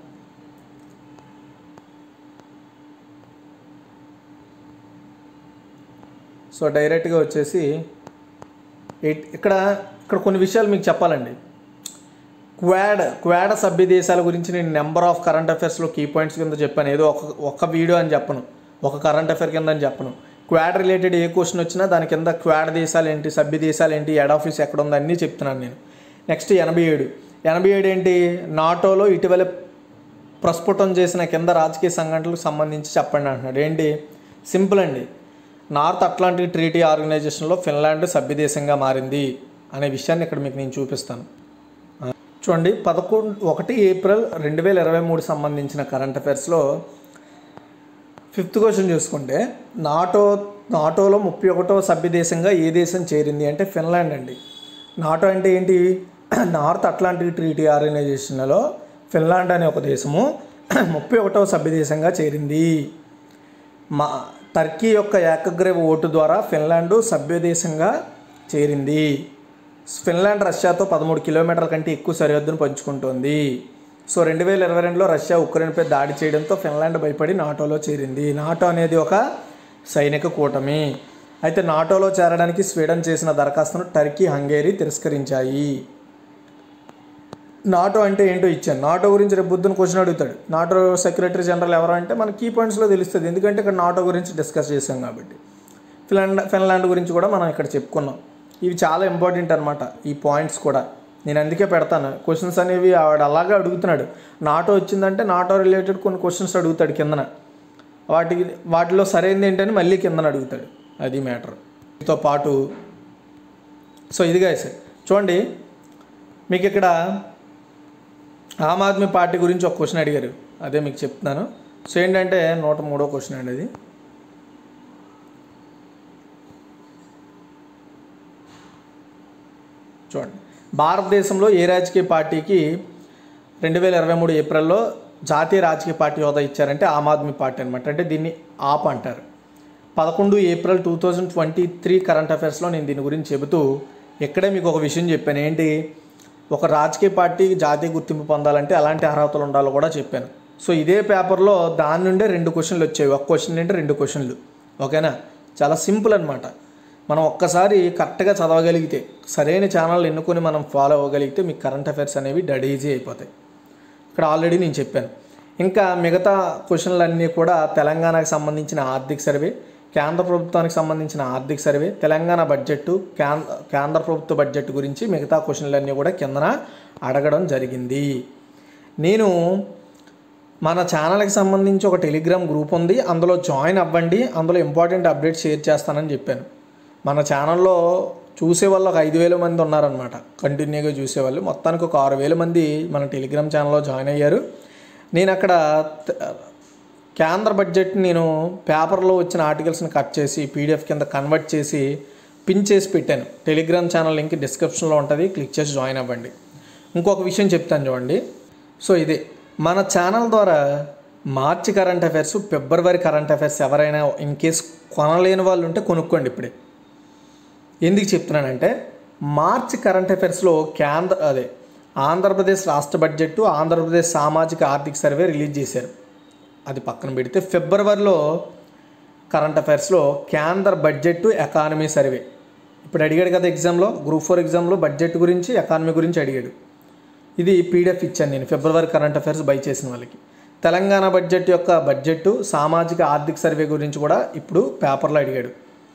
సో డైరెక్ట్గా వచ్చేసి ఇట్- ఇక్కడ ఇక్కడ కొన్ని విషయాలు మీకు చెప్పాలండి క్వాడ్ క్వాడ్ సభ్య దేశాల గురించి నేను నెంబర్ ఆఫ్ కరెంట్ అఫైర్స్లో కీ పాయింట్స్ కింద చెప్పాను ఏదో ఒక ఒక వీడియో అని చెప్పను ఒక కరెంట్ అఫైర్ కింద అని చెప్పను క్వాడ్ రిలేటెడ్ ఏ క్వశ్చన్ వచ్చినా దాని కింద క్వాడ్ దేశాలు ఏంటి సభ్య దేశాలు ఏంటి హెడ్ ఆఫీస్ ఎక్కడ ఉంది అన్నీ చెప్తున్నాను నేను నెక్స్ట్ ఎనభై ఏడు ఎనభై ఏడు ఏంటి నాటోలో ఇటీవల ప్రస్ఫుటం చేసిన కింద రాజకీయ సంఘటనలకు సంబంధించి చెప్పండి అంటున్నాడు ఏంటి సింపుల్ అండి నార్త్ అట్లాంటిక్ ట్రీటీ ఆర్గనైజేషన్లో ఫిన్లాండ్ సభ్యదేశంగా మారింది అనే విషయాన్ని ఇక్కడ మీకు నేను చూపిస్తాను ఆ, చూడండి పదకొండు ఒకటి ఏప్రిల్ రెండు వేల ఇరవై మూడు సంబంధించిన కరెంట్ అఫైర్స్లో ఫిఫ్త్ క్వశ్చన్ చూసుకుంటే నాటో నాటోలో ముప్పై ఒకటో సభ్య దేశంగా ఏ దేశం చేరింది అంటే ఫిన్లాండ్ అండి నాటో అంటే ఏంటి నార్త్ అట్లాంటిక్ ట్రీటీ ఆర్గనైజేషన్లలో ఫిన్లాండ్ అనే ఒక దేశము ముప్పై ఒకటవ సభ్య దేశంగా చేరింది మా టర్కీ యొక్క ఏకగ్రీవ ఓటు ద్వారా ఫిన్లాండ్ సభ్య దేశంగా చేరింది ఫిన్లాండ్ రష్యాతో పదమూడు కిలోమీటర్ల కంటే ఎక్కువ సరిహద్దును పంచుకుంటోంది సో రెండు వేల ఇరవై రెండులో రష్యా ఉక్రెయిన్పై దాడి చేయడంతో ఫిన్లాండ్ భయపడి నాటోలో చేరింది నాటో అనేది ఒక సైనిక కూటమి అయితే నాటోలో చేరడానికి స్వీడన్ చేసిన దరఖాస్తును టర్కీ హంగేరీ తిరస్కరించాయి నాటో అంటే ఏంటో ఇచ్చాను నాటో గురించి రేపు బుద్ధుని క్వశ్చన్ అడుగుతాడు నాటో సెక్రటరీ జనరల్ ఎవరు అంటే మన కీ పాయింట్స్లో తెలుస్తుంది ఎందుకంటే ఇక్కడ నాటో గురించి డిస్కస్ చేసాం కాబట్టి ఫిన్లాండ్ ఫిన్లాండ్ గురించి కూడా మనం ఇక్కడ చెప్పుకున్నాం ఇవి చాలా ఇంపార్టెంట్ అనమాట ఈ పాయింట్స్ కూడా నేను అందుకే పెడతాను క్వశ్చన్స్ అనేవి ఆవిడ అలాగే అడుగుతున్నాడు నాటో వచ్చిందంటే నాటో రిలేటెడ్ కొన్ని క్వశ్చన్స్ అడుగుతాడు కిందన వాటికి వాటిలో సరైనది ఏంటని మళ్ళీ కిందన అడుగుతాడు అది మ్యాటర్ దీంతో పాటు సో ఇదిగా సార్ చూడండి మీకు ఇక్కడ ఆమ్ ఆద్మీ పార్టీ గురించి ఒక క్వశ్చన్ అడిగారు అదే మీకు చెప్తున్నాను సో ఏంటంటే నూట మూడో క్వశ్చన్ అండి అది చూడండి భారతదేశంలో ఏ రాజకీయ పార్టీకి రెండు వేల ఇరవై మూడు ఏప్రిల్లో జాతీయ రాజకీయ పార్టీ హోదా ఇచ్చారంటే ఆమ్ ఆద్మీ పార్టీ అనమాట అంటే దీన్ని ఆప్ అంటారు పదకొండు April two thousand twenty three current అఫైర్స్లో నేను దీని గురించి చెబుతూ ఇక్కడే మీకు ఒక విషయం చెప్పాను ఏంటి ఒక రాజకీయ పార్టీ జాతీయ గుర్తింపు పొందాలంటే ఎలాంటి అర్హతలు ఉండాలో కూడా చెప్పాను సో ఇదే పేపర్లో దాని నుండే రెండు క్వశ్చన్లు వచ్చాయి ఒక క్వశ్చన్ అంటే రెండు క్వశ్చన్లు ఓకేనా చాలా సింపుల్ అనమాట మనం ఒక్కసారి కరెక్ట్గా చదవగలిగితే సరైన ఛానల్ ఎన్నుకొని మనం ఫాలో అవ్వగలిగితే మీకు కరెంట్ అఫైర్స్ అనేవి డెడ్ ఈజీ అయిపోతాయి ఇక్కడ ఆల్రెడీ నేను చెప్పాను ఇంకా మిగతా క్వశ్చన్లన్నీ కూడా తెలంగాణకు సంబంధించిన ఆర్థిక సర్వే కేంద్ర ప్రభుత్వానికి సంబంధించిన ఆర్థిక సర్వే తెలంగాణ బడ్జెట్ కేంద్ర కేంద్ర ప్రభుత్వ బడ్జెట్ గురించి మిగతా క్వశ్చన్లన్నీ కూడా కిందన అడగడం జరిగింది నేను మన ఛానల్కి సంబంధించి ఒక టెలిగ్రామ్ గ్రూప్ ఉంది అందులో జాయిన్ అవ్వండి అందులో ఇంపార్టెంట్ అప్డేట్స్ షేర్ చేస్తానని చెప్పాను మన ఛానల్లో చూసే వాళ్ళు ఒక ఐదు వేల మంది ఉన్నారనమాట కంటిన్యూగా చూసేవాళ్ళు మొత్తానికి ఒక ఆరు వేల మంది మన టెలిగ్రామ్ ఛానల్లో జాయిన్ అయ్యారు నేను అక్కడ త- కేంద్ర బడ్జెట్ నేను పేపర్లో వచ్చిన ఆర్టికల్స్ని కట్ చేసి పీడిఎఫ్ కింద కన్వర్ట్ చేసి పిన్ చేసి పెట్టాను టెలిగ్రామ్ ఛానల్ లింక్ డిస్క్రిప్షన్లో ఉంటుంది క్లిక్ చేసి జాయిన్ అవ్వండి ఇంకొక విషయం చెప్తాను చూడండి సో ఇదే మన ఛానల్ ద్వారా March current affairs February current affairs ఎవరైనా ఇన్ కేస్ కొనలేని వాళ్ళు ఉంటే కొనుక్కోండి ఇప్పుడే ఎందుకు చెప్తున్నానంటే మార్చ్ కరెంట్ అఫైర్స్లో కేంద్ర అదే ఆంధ్రప్రదేశ్ రాష్ట్ర బడ్జెట్ ఆంధ్రప్రదేశ్ సామాజిక ఆర్థిక సర్వే రిలీజ్ చేశారు అది పక్కన పెడితే ఫిబ్రవరిలో కరెంట్ అఫైర్స్లో కేంద్ర బడ్జెట్ ఎకానమీ సర్వే ఇప్పుడు అడిగాడు కదా ఎగ్జామ్లో గ్రూప్ ఫోర్ ఎగ్జామ్లో బడ్జెట్ గురించి ఎకానమీ గురించి అడిగాడు ఇది పీడిఎఫ్ ఇచ్చాను నేను ఫిబ్రవరి కరెంట్ అఫైర్స్ బై చేసిన వాళ్ళకి తెలంగాణ బడ్జెట్ యొక్క బడ్జెట్ సామాజిక ఆర్థిక సర్వే గురించి కూడా ఇప్పుడు పేపర్లో అడిగాడు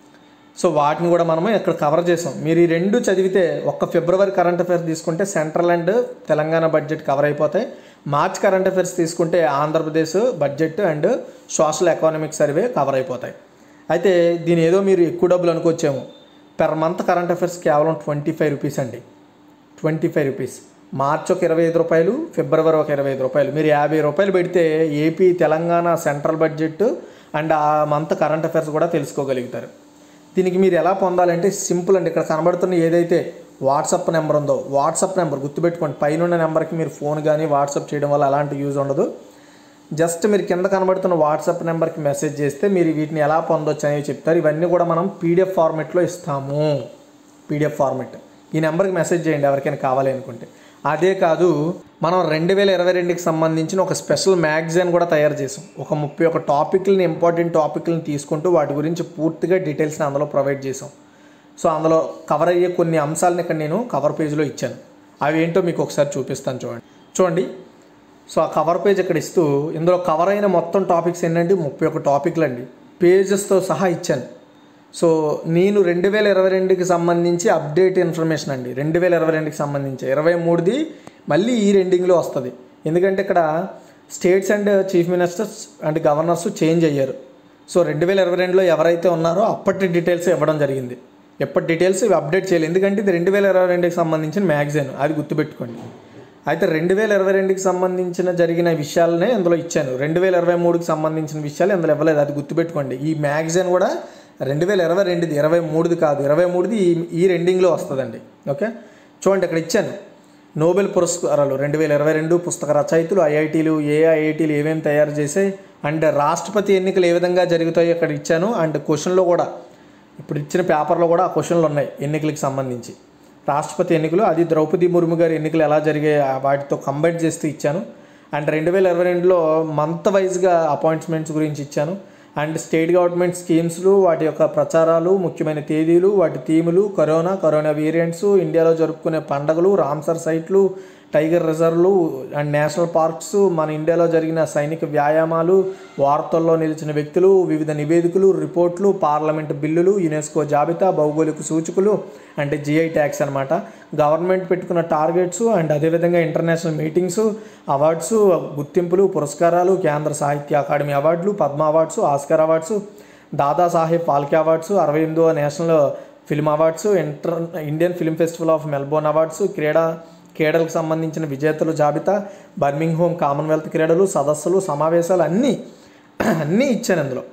సో వాటిని కూడా మనము ఇక్కడ కవర్ చేసాం మీరు ఈ రెండు చదివితే ఒక్క ఫిబ్రవరి కరెంట్ అఫైర్స్ తీసుకుంటే central and Telangana budget cover అయిపోతాయి మార్చ్ కరెంట్ అఫైర్స్ తీసుకుంటే Andhra Pradesh budget and social economic survey cover అయిపోతాయి అయితే దీని ఏదో మీరు ఎక్కువ డబ్బులు అనుకోవచ్చేమో పెర్ మంత్ కరెంట్ అఫైర్స్ కేవలం ట్వంటీ ఫైవ్ రూపీస్ అండి ట్వంటీ ఫైవ్ రూపీస్ మార్చ్ ఒక ఇరవై ఐదు రూపాయలు ఫిబ్రవరి ఒక ఇరవై ఐదు రూపాయలు మీరు యాభై రూపాయలు పెడితే AP Telangana central budget and ఆ మంత్ కరెంట్ అఫైర్స్ కూడా తెలుసుకోగలుగుతారు దీనికి మీరు ఎలా పొందాలంటే సింపుల్ అండి ఇక్కడ కనబడుతున్న ఏదైతే వాట్సాప్ నెంబర్ ఉందో వాట్సాప్ నెంబర్ గుర్తుపెట్టుకోండి పైన ఉన్న నెంబర్కి మీరు ఫోన్ కానీ వాట్సాప్ చేయడం వల్ల అలాంటి యూజ్ ఉండదు జస్ట్ మీరు కింద కనబడుతున్న వాట్సాప్ నెంబర్కి మెసేజ్ చేస్తే మీరు వీటిని ఎలా పొందొచ్చు అనేవి చెప్తారు ఇవన్నీ కూడా మనం పీడిఎఫ్ ఫార్మెట్లో ఇస్తాము పీడిఎఫ్ ఫార్మెట్ ఈ నెంబర్కి మెసేజ్ చేయండి ఎవరికైనా కావాలి అనుకుంటే అదే కాదు మనం రెండు వేల ఇరవై రెండుకి సంబంధించిన ఒక స్పెషల్ మ్యాగజైన్ కూడా తయారు చేసాం ఒక ముప్పై ఒక టాపిక్లని ఇంపార్టెంట్ టాపిక్లను తీసుకుంటూ వాటి గురించి పూర్తిగా డీటెయిల్స్ని అందులో ప్రొవైడ్ చేసాం సో అందులో కవర్ అయ్యే కొన్ని అంశాలను ఇక్కడ నేను కవర్ పేజ్లో ఇచ్చాను అవి ఏంటో మీకు ఒకసారి చూపిస్తాను చూడండి చూడండి సో ఆ కవర్ పేజ్ ఇక్కడ ఇస్తూ ఇందులో కవర్ అయిన మొత్తం టాపిక్స్ ఏంటంటే ముప్పై ఒక టాపిక్లు అండి పేజెస్తో సహా ఇచ్చాను సో నేను రెండు వేల ఇరవై రెండుకి సంబంధించి అప్డేట్ ఇన్ఫర్మేషన్ అండి రెండు వేల ఇరవై రెండుకి సంబంధించి ఇరవై మూడుది మళ్ళీ ఈ రెండింగ్లో వస్తుంది ఎందుకంటే ఇక్కడ states and chief ministers and governors change అయ్యారు సో రెండు వేల ఇరవై రెండులో ఎవరైతే ఉన్నారో అప్పటి డీటెయిల్స్ ఇవ్వడం జరిగింది ఎప్పటి డీటెయిల్స్ ఇవి అప్డేట్ చేయాలి ఎందుకంటే ఇది రెండు వేల ఇరవై రెండుకి సంబంధించిన మ్యాగజైన్ అది గుర్తుపెట్టుకోండి అయితే రెండు వేల ఇరవై రెండుకి సంబంధించిన జరిగిన విషయాలనే ఇందులో ఇచ్చాను రెండు వేల ఇరవై మూడుకి సంబంధించిన విషయాలు ఇందులో ఇవ్వలేదు అది గుర్తుపెట్టుకోండి ఈ మ్యాగజైన్ కూడా రెండు వేల ఇరవై రెండుది ఇరవై మూడుది కాదు ఇరవై మూడుది ఈ ఈ రెండింగ్లో వస్తుందండి ఓకే చూడండి ఇక్కడ ఇచ్చాను నోబెల్ పురస్కారాలు రెండు వేల ఇరవై రెండు పుస్తక రచయితలు ఐఐటీలు ఏ ఐఐటీలు ఏమేమి తయారు చేసాయి అండ్ రాష్ట్రపతి ఎన్నికలు ఏ విధంగా జరుగుతాయో ఇక్కడ ఇచ్చాను అండ్ క్వశ్చన్లో కూడా ఇప్పుడు ఇచ్చిన పేపర్లో కూడా ఆ క్వశ్చన్లు ఉన్నాయి ఎన్నికలకు సంబంధించి రాష్ట్రపతి ఎన్నికలు అది ద్రౌపది ముర్ము గారి ఎన్నికలు ఎలా జరిగాయి ఆ వాటితో కంబైన్ చేస్తూ ఇచ్చాను అండ్ రెండు వేల ఇరవై రెండులో మంత్ వైజ్గా అపాయింట్మెంట్స్ గురించి ఇచ్చాను అండ్ స్టేట్ గవర్నమెంట్ స్కీమ్స్లు వాటి యొక్క ప్రచారాలు ముఖ్యమైన తేదీలు వాటి థీములు కరోనా కరోనా వేరియంట్స్ ఇండియాలో జరుపుకునే పండగలు రామ్సర్ సైట్లు టైగర్ రిజర్వ్లు అండ్ నేషనల్ పార్క్స్ మన ఇండియాలో జరిగిన సైనిక వ్యాయామాలు వార్తల్లో నిలిచిన వ్యక్తులు వివిధ నివేదికలు రిపోర్ట్లు పార్లమెంట్ బిల్లులు యునెస్కో జాబితా భౌగోళిక సూచికలు అంటే జిఐ ట్యాక్స్ అనమాట గవర్నమెంట్ పెట్టుకున్న టార్గెట్స్ అండ్ అదేవిధంగా ఇంటర్నేషనల్ మీటింగ్స్ అవార్డ్స్ గుర్తింపులు పురస్కారాలు కేంద్ర సాహిత్య అకాడమీ అవార్డులు Padma awards Oscar awards Dadasaheb Phalke awards అరవై ఎనిమిదో National Film Awards inter Indian Film Festival of Melbourne awards క్రీడా క్రీడలకు సంబంధించిన విజేతల జాబితా బర్మింగ్ హోమ్ కామన్వెల్త్ క్రీడలు సదస్సులు సమావేశాలు అన్నీ అన్నీ ఇచ్చాను అందులో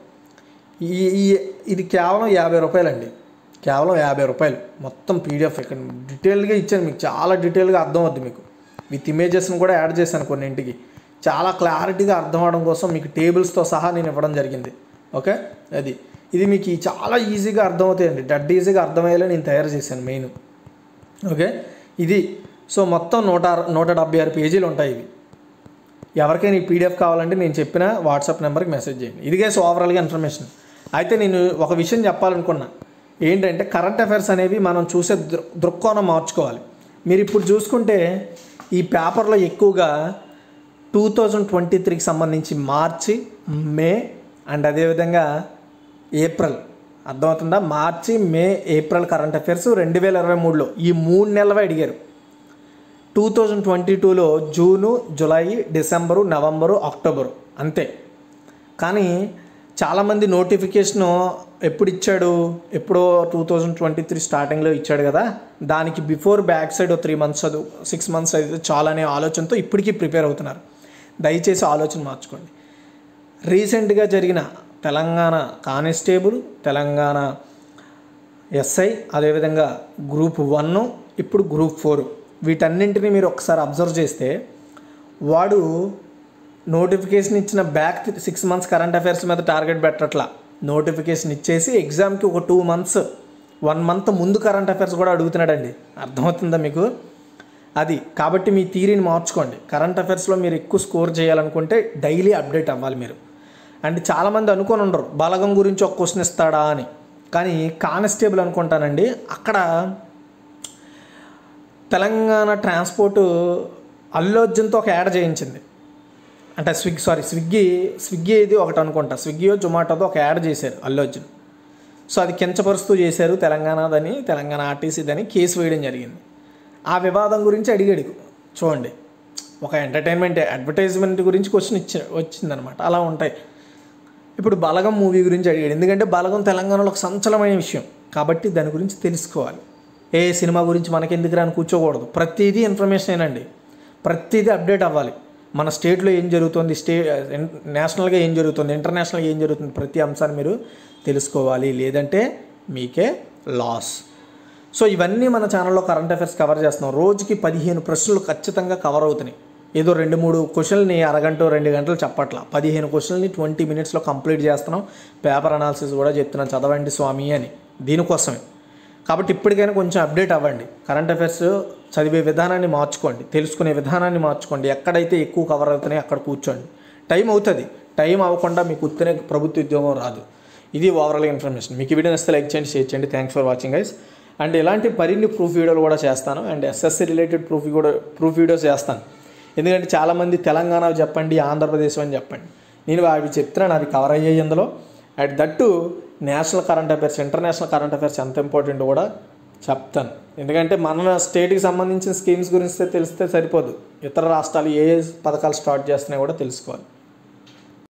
ఈ ఈ ఇది కేవలం యాభై రూపాయలండి కేవలం యాభై రూపాయలు మొత్తం పీడిఎఫ్ ఇక్కడ డీటెయిల్గా ఇచ్చాను మీకు చాలా డీటెయిల్గా అర్థం అవుద్ది మీకు విత్ ఇమేజెస్ని కూడా యాడ్ చేశాను కొన్నింటికి చాలా క్లారిటీగా అర్థం అవడం కోసం మీకు టేబుల్స్తో సహా నేను ఇవ్వడం జరిగింది ఓకే అది ఇది మీకు ఈ చాలా ఈజీగా అర్థమవుతాయండి డడ్ ఈజీగా అర్థమయ్యేలా నేను తయారు చేశాను మెయిన్ ఓకే ఇది సో మొత్తం నూట అర- నూట డెబ్బై ఆరు పేజీలు ఉంటాయి ఇవి ఎవరికైనా ఈ పీడిఎఫ్ కావాలంటే నేను చెప్పిన వాట్సాప్ నెంబర్కి మెసేజ్ చేయండి ఇదిగే సో ఓవరాల్గా ఇన్ఫర్మేషన్ అయితే నేను ఒక విషయం చెప్పాలనుకున్నా ఏంటంటే కరెంట్ అఫైర్స్ అనేవి మనం చూసే దృ దృక్కోణం మార్చుకోవాలి మీరు ఇప్పుడు చూసుకుంటే ఈ పేపర్లో ఎక్కువగా టూ థౌజండ్ ట్వంటీ త్రీకి సంబంధించి మార్చి మే అండ్ అదేవిధంగా ఏప్రిల్ అర్థమవుతుందా March May April current affairs రెండు వేల ఇరవై మూడులో ఈ మూడు నెలలవే అడిగారు టూ థౌజండ్ ట్వంటీ టూలో June July December November October అంతే కానీ చాలామంది నోటిఫికేషను ఎప్పుడు ఇచ్చాడు ఎప్పుడో టూ థౌజండ్ ట్వంటీ త్రీ స్టార్టింగ్లో ఇచ్చాడు కదా దానికి before back side three months చదువు సిక్స్ మంత్స్ అయితే చాలనే ఆలోచనతో ఇప్పటికీ ప్రిపేర్ అవుతున్నారు దయచేసి ఆలోచన మార్చుకోండి రీసెంట్గా జరిగిన తెలంగాణ కానిస్టేబుల్ తెలంగాణ ఎస్ఐ అదేవిధంగా గ్రూప్ వన్ ఇప్పుడు గ్రూప్ ఫోర్ వీటన్నింటినీ మీరు ఒకసారి అబ్జర్వ్ చేస్తే వాడు నోటిఫికేషన్ ఇచ్చిన back six months current affairs మీద టార్గెట్ పెట్టట్లా నోటిఫికేషన్ ఇచ్చేసి ఎగ్జామ్కి ఒక టూ మంత్స్ వన్ మంత్ ముందు కరెంట్ అఫైర్స్ కూడా అడుగుతున్నాడండి అర్థమవుతుందా మీకు అది కాబట్టి మీ థీరీని మార్చుకోండి కరెంట్ అఫైర్స్లో మీరు ఎక్కువ స్కోర్ చేయాలనుకుంటే డైలీ అప్డేట్ అవ్వాలి మీరు అండ్ చాలామంది అనుకొని ఉండరు బలగం గురించి ఒక క్వశ్చన్ ఇస్తాడా అని కానీ కానిస్టేబుల్ అనుకుంటానండి అక్కడ తెలంగాణ ట్రాన్స్పోర్ట్ అల్లు అర్జున్తో ఒక యాడ్ చేయించింది అంటే స్విగ్గీ సారీ స్విగ్గీ స్విగ్గీ ఇది ఒకటి అనుకుంటా స్విగ్గీయో జొమాటోతో ఒక యాడ్ చేశారు అల్లు అర్జున్ సో అది కించపరుస్తూ చేశారు తెలంగాణదని తెలంగాణ ఆర్టీసీదని కేసు వేయడం జరిగింది ఆ వివాదం గురించి అడిగాడు చూడండి ఒక ఎంటర్టైన్మెంట్ అడ్వర్టైజ్మెంట్ గురించి క్వశ్చన్ ఇచ్చి వచ్చిందనమాట అలా ఉంటాయి ఇప్పుడు బలగం మూవీ గురించి అడిగాడు ఎందుకంటే బలగం తెలంగాణలో ఒక సంచలమైన విషయం కాబట్టి దాని గురించి తెలుసుకోవాలి ఏ సినిమా గురించి మనకెందుకు రాని కూర్చోకూడదు ప్రతిదీ ఇన్ఫర్మేషన్ అండి ప్రతిదీ అప్డేట్ అవ్వాలి మన స్టేట్లో ఏం జరుగుతుంది స్టే నేషనల్గా ఏం జరుగుతుంది ఇంటర్నేషనల్గా ఏం జరుగుతుంది ప్రతి అంశాన్ని మీరు తెలుసుకోవాలి లేదంటే మీకే లాస్ సో ఇవన్నీ మన ఛానల్లో కరెంట్ అఫైర్స్ కవర్ చేస్తున్నాం రోజుకి పదిహేను ప్రశ్నలు ఖచ్చితంగా కవర్ అవుతున్నాయి ఏదో రెండు మూడు క్వశ్చన్ని అరగంట రెండు గంటలు చెప్పట్లా పదిహేను క్వశ్చన్ని ట్వంటీ మినిట్స్లో కంప్లీట్ చేస్తున్నాం పేపర్ అనాలిసిస్ కూడా చెప్తున్నాం చదవండి స్వామి అని దీనికోసమే కాబట్టి ఇప్పటికైనా కొంచెం అప్డేట్ అవ్వండి కరెంట్ అఫైర్స్ చదివే విధానాన్ని మార్చుకోండి తెలుసుకునే విధానాన్ని మార్చుకోండి ఎక్కడైతే ఎక్కువ కవర్ అవుతున్నాయో అక్కడ కూర్చోండి టైం అవుతుంది టైం అవ్వకుండా మీకు ఉత్తనే ప్రభుత్వ ఉద్యోగం రాదు ఇది ఓవరాల్ ఇన్ఫర్మేషన్ మీకు ఈ వీడియో నచ్చితే లైక్ చేయండి షేర్ చేయండి thanks for watching guys and ఇలాంటి మరిన్ని ప్రూఫ్ వీడియోలు కూడా చేస్తాను అండ్ ఎస్ఎస్సి రిలేటెడ్ ప్రూఫ్ కూడా ప్రూఫ్ వీడియోస్ చేస్తాను ఎందుకంటే చాలామంది తెలంగాణ చెప్పండి ఆంధ్రప్రదేశ్ అని చెప్పండి నేను అవి చెప్తున్నాను అది కవర్ అయ్యాయి ఇందులో at that national current affairs international current affairs ఎంత ఇంపార్టెంట్ కూడా చెప్తాను ఎందుకంటే మన స్టేట్కి సంబంధించిన స్కీమ్స్ గురించి తెలిస్తే సరిపోదు ఇతర రాష్ట్రాలు ఏ ఏ పథకాలు స్టార్ట్ చేస్తున్నాయో కూడా తెలుసుకోవాలి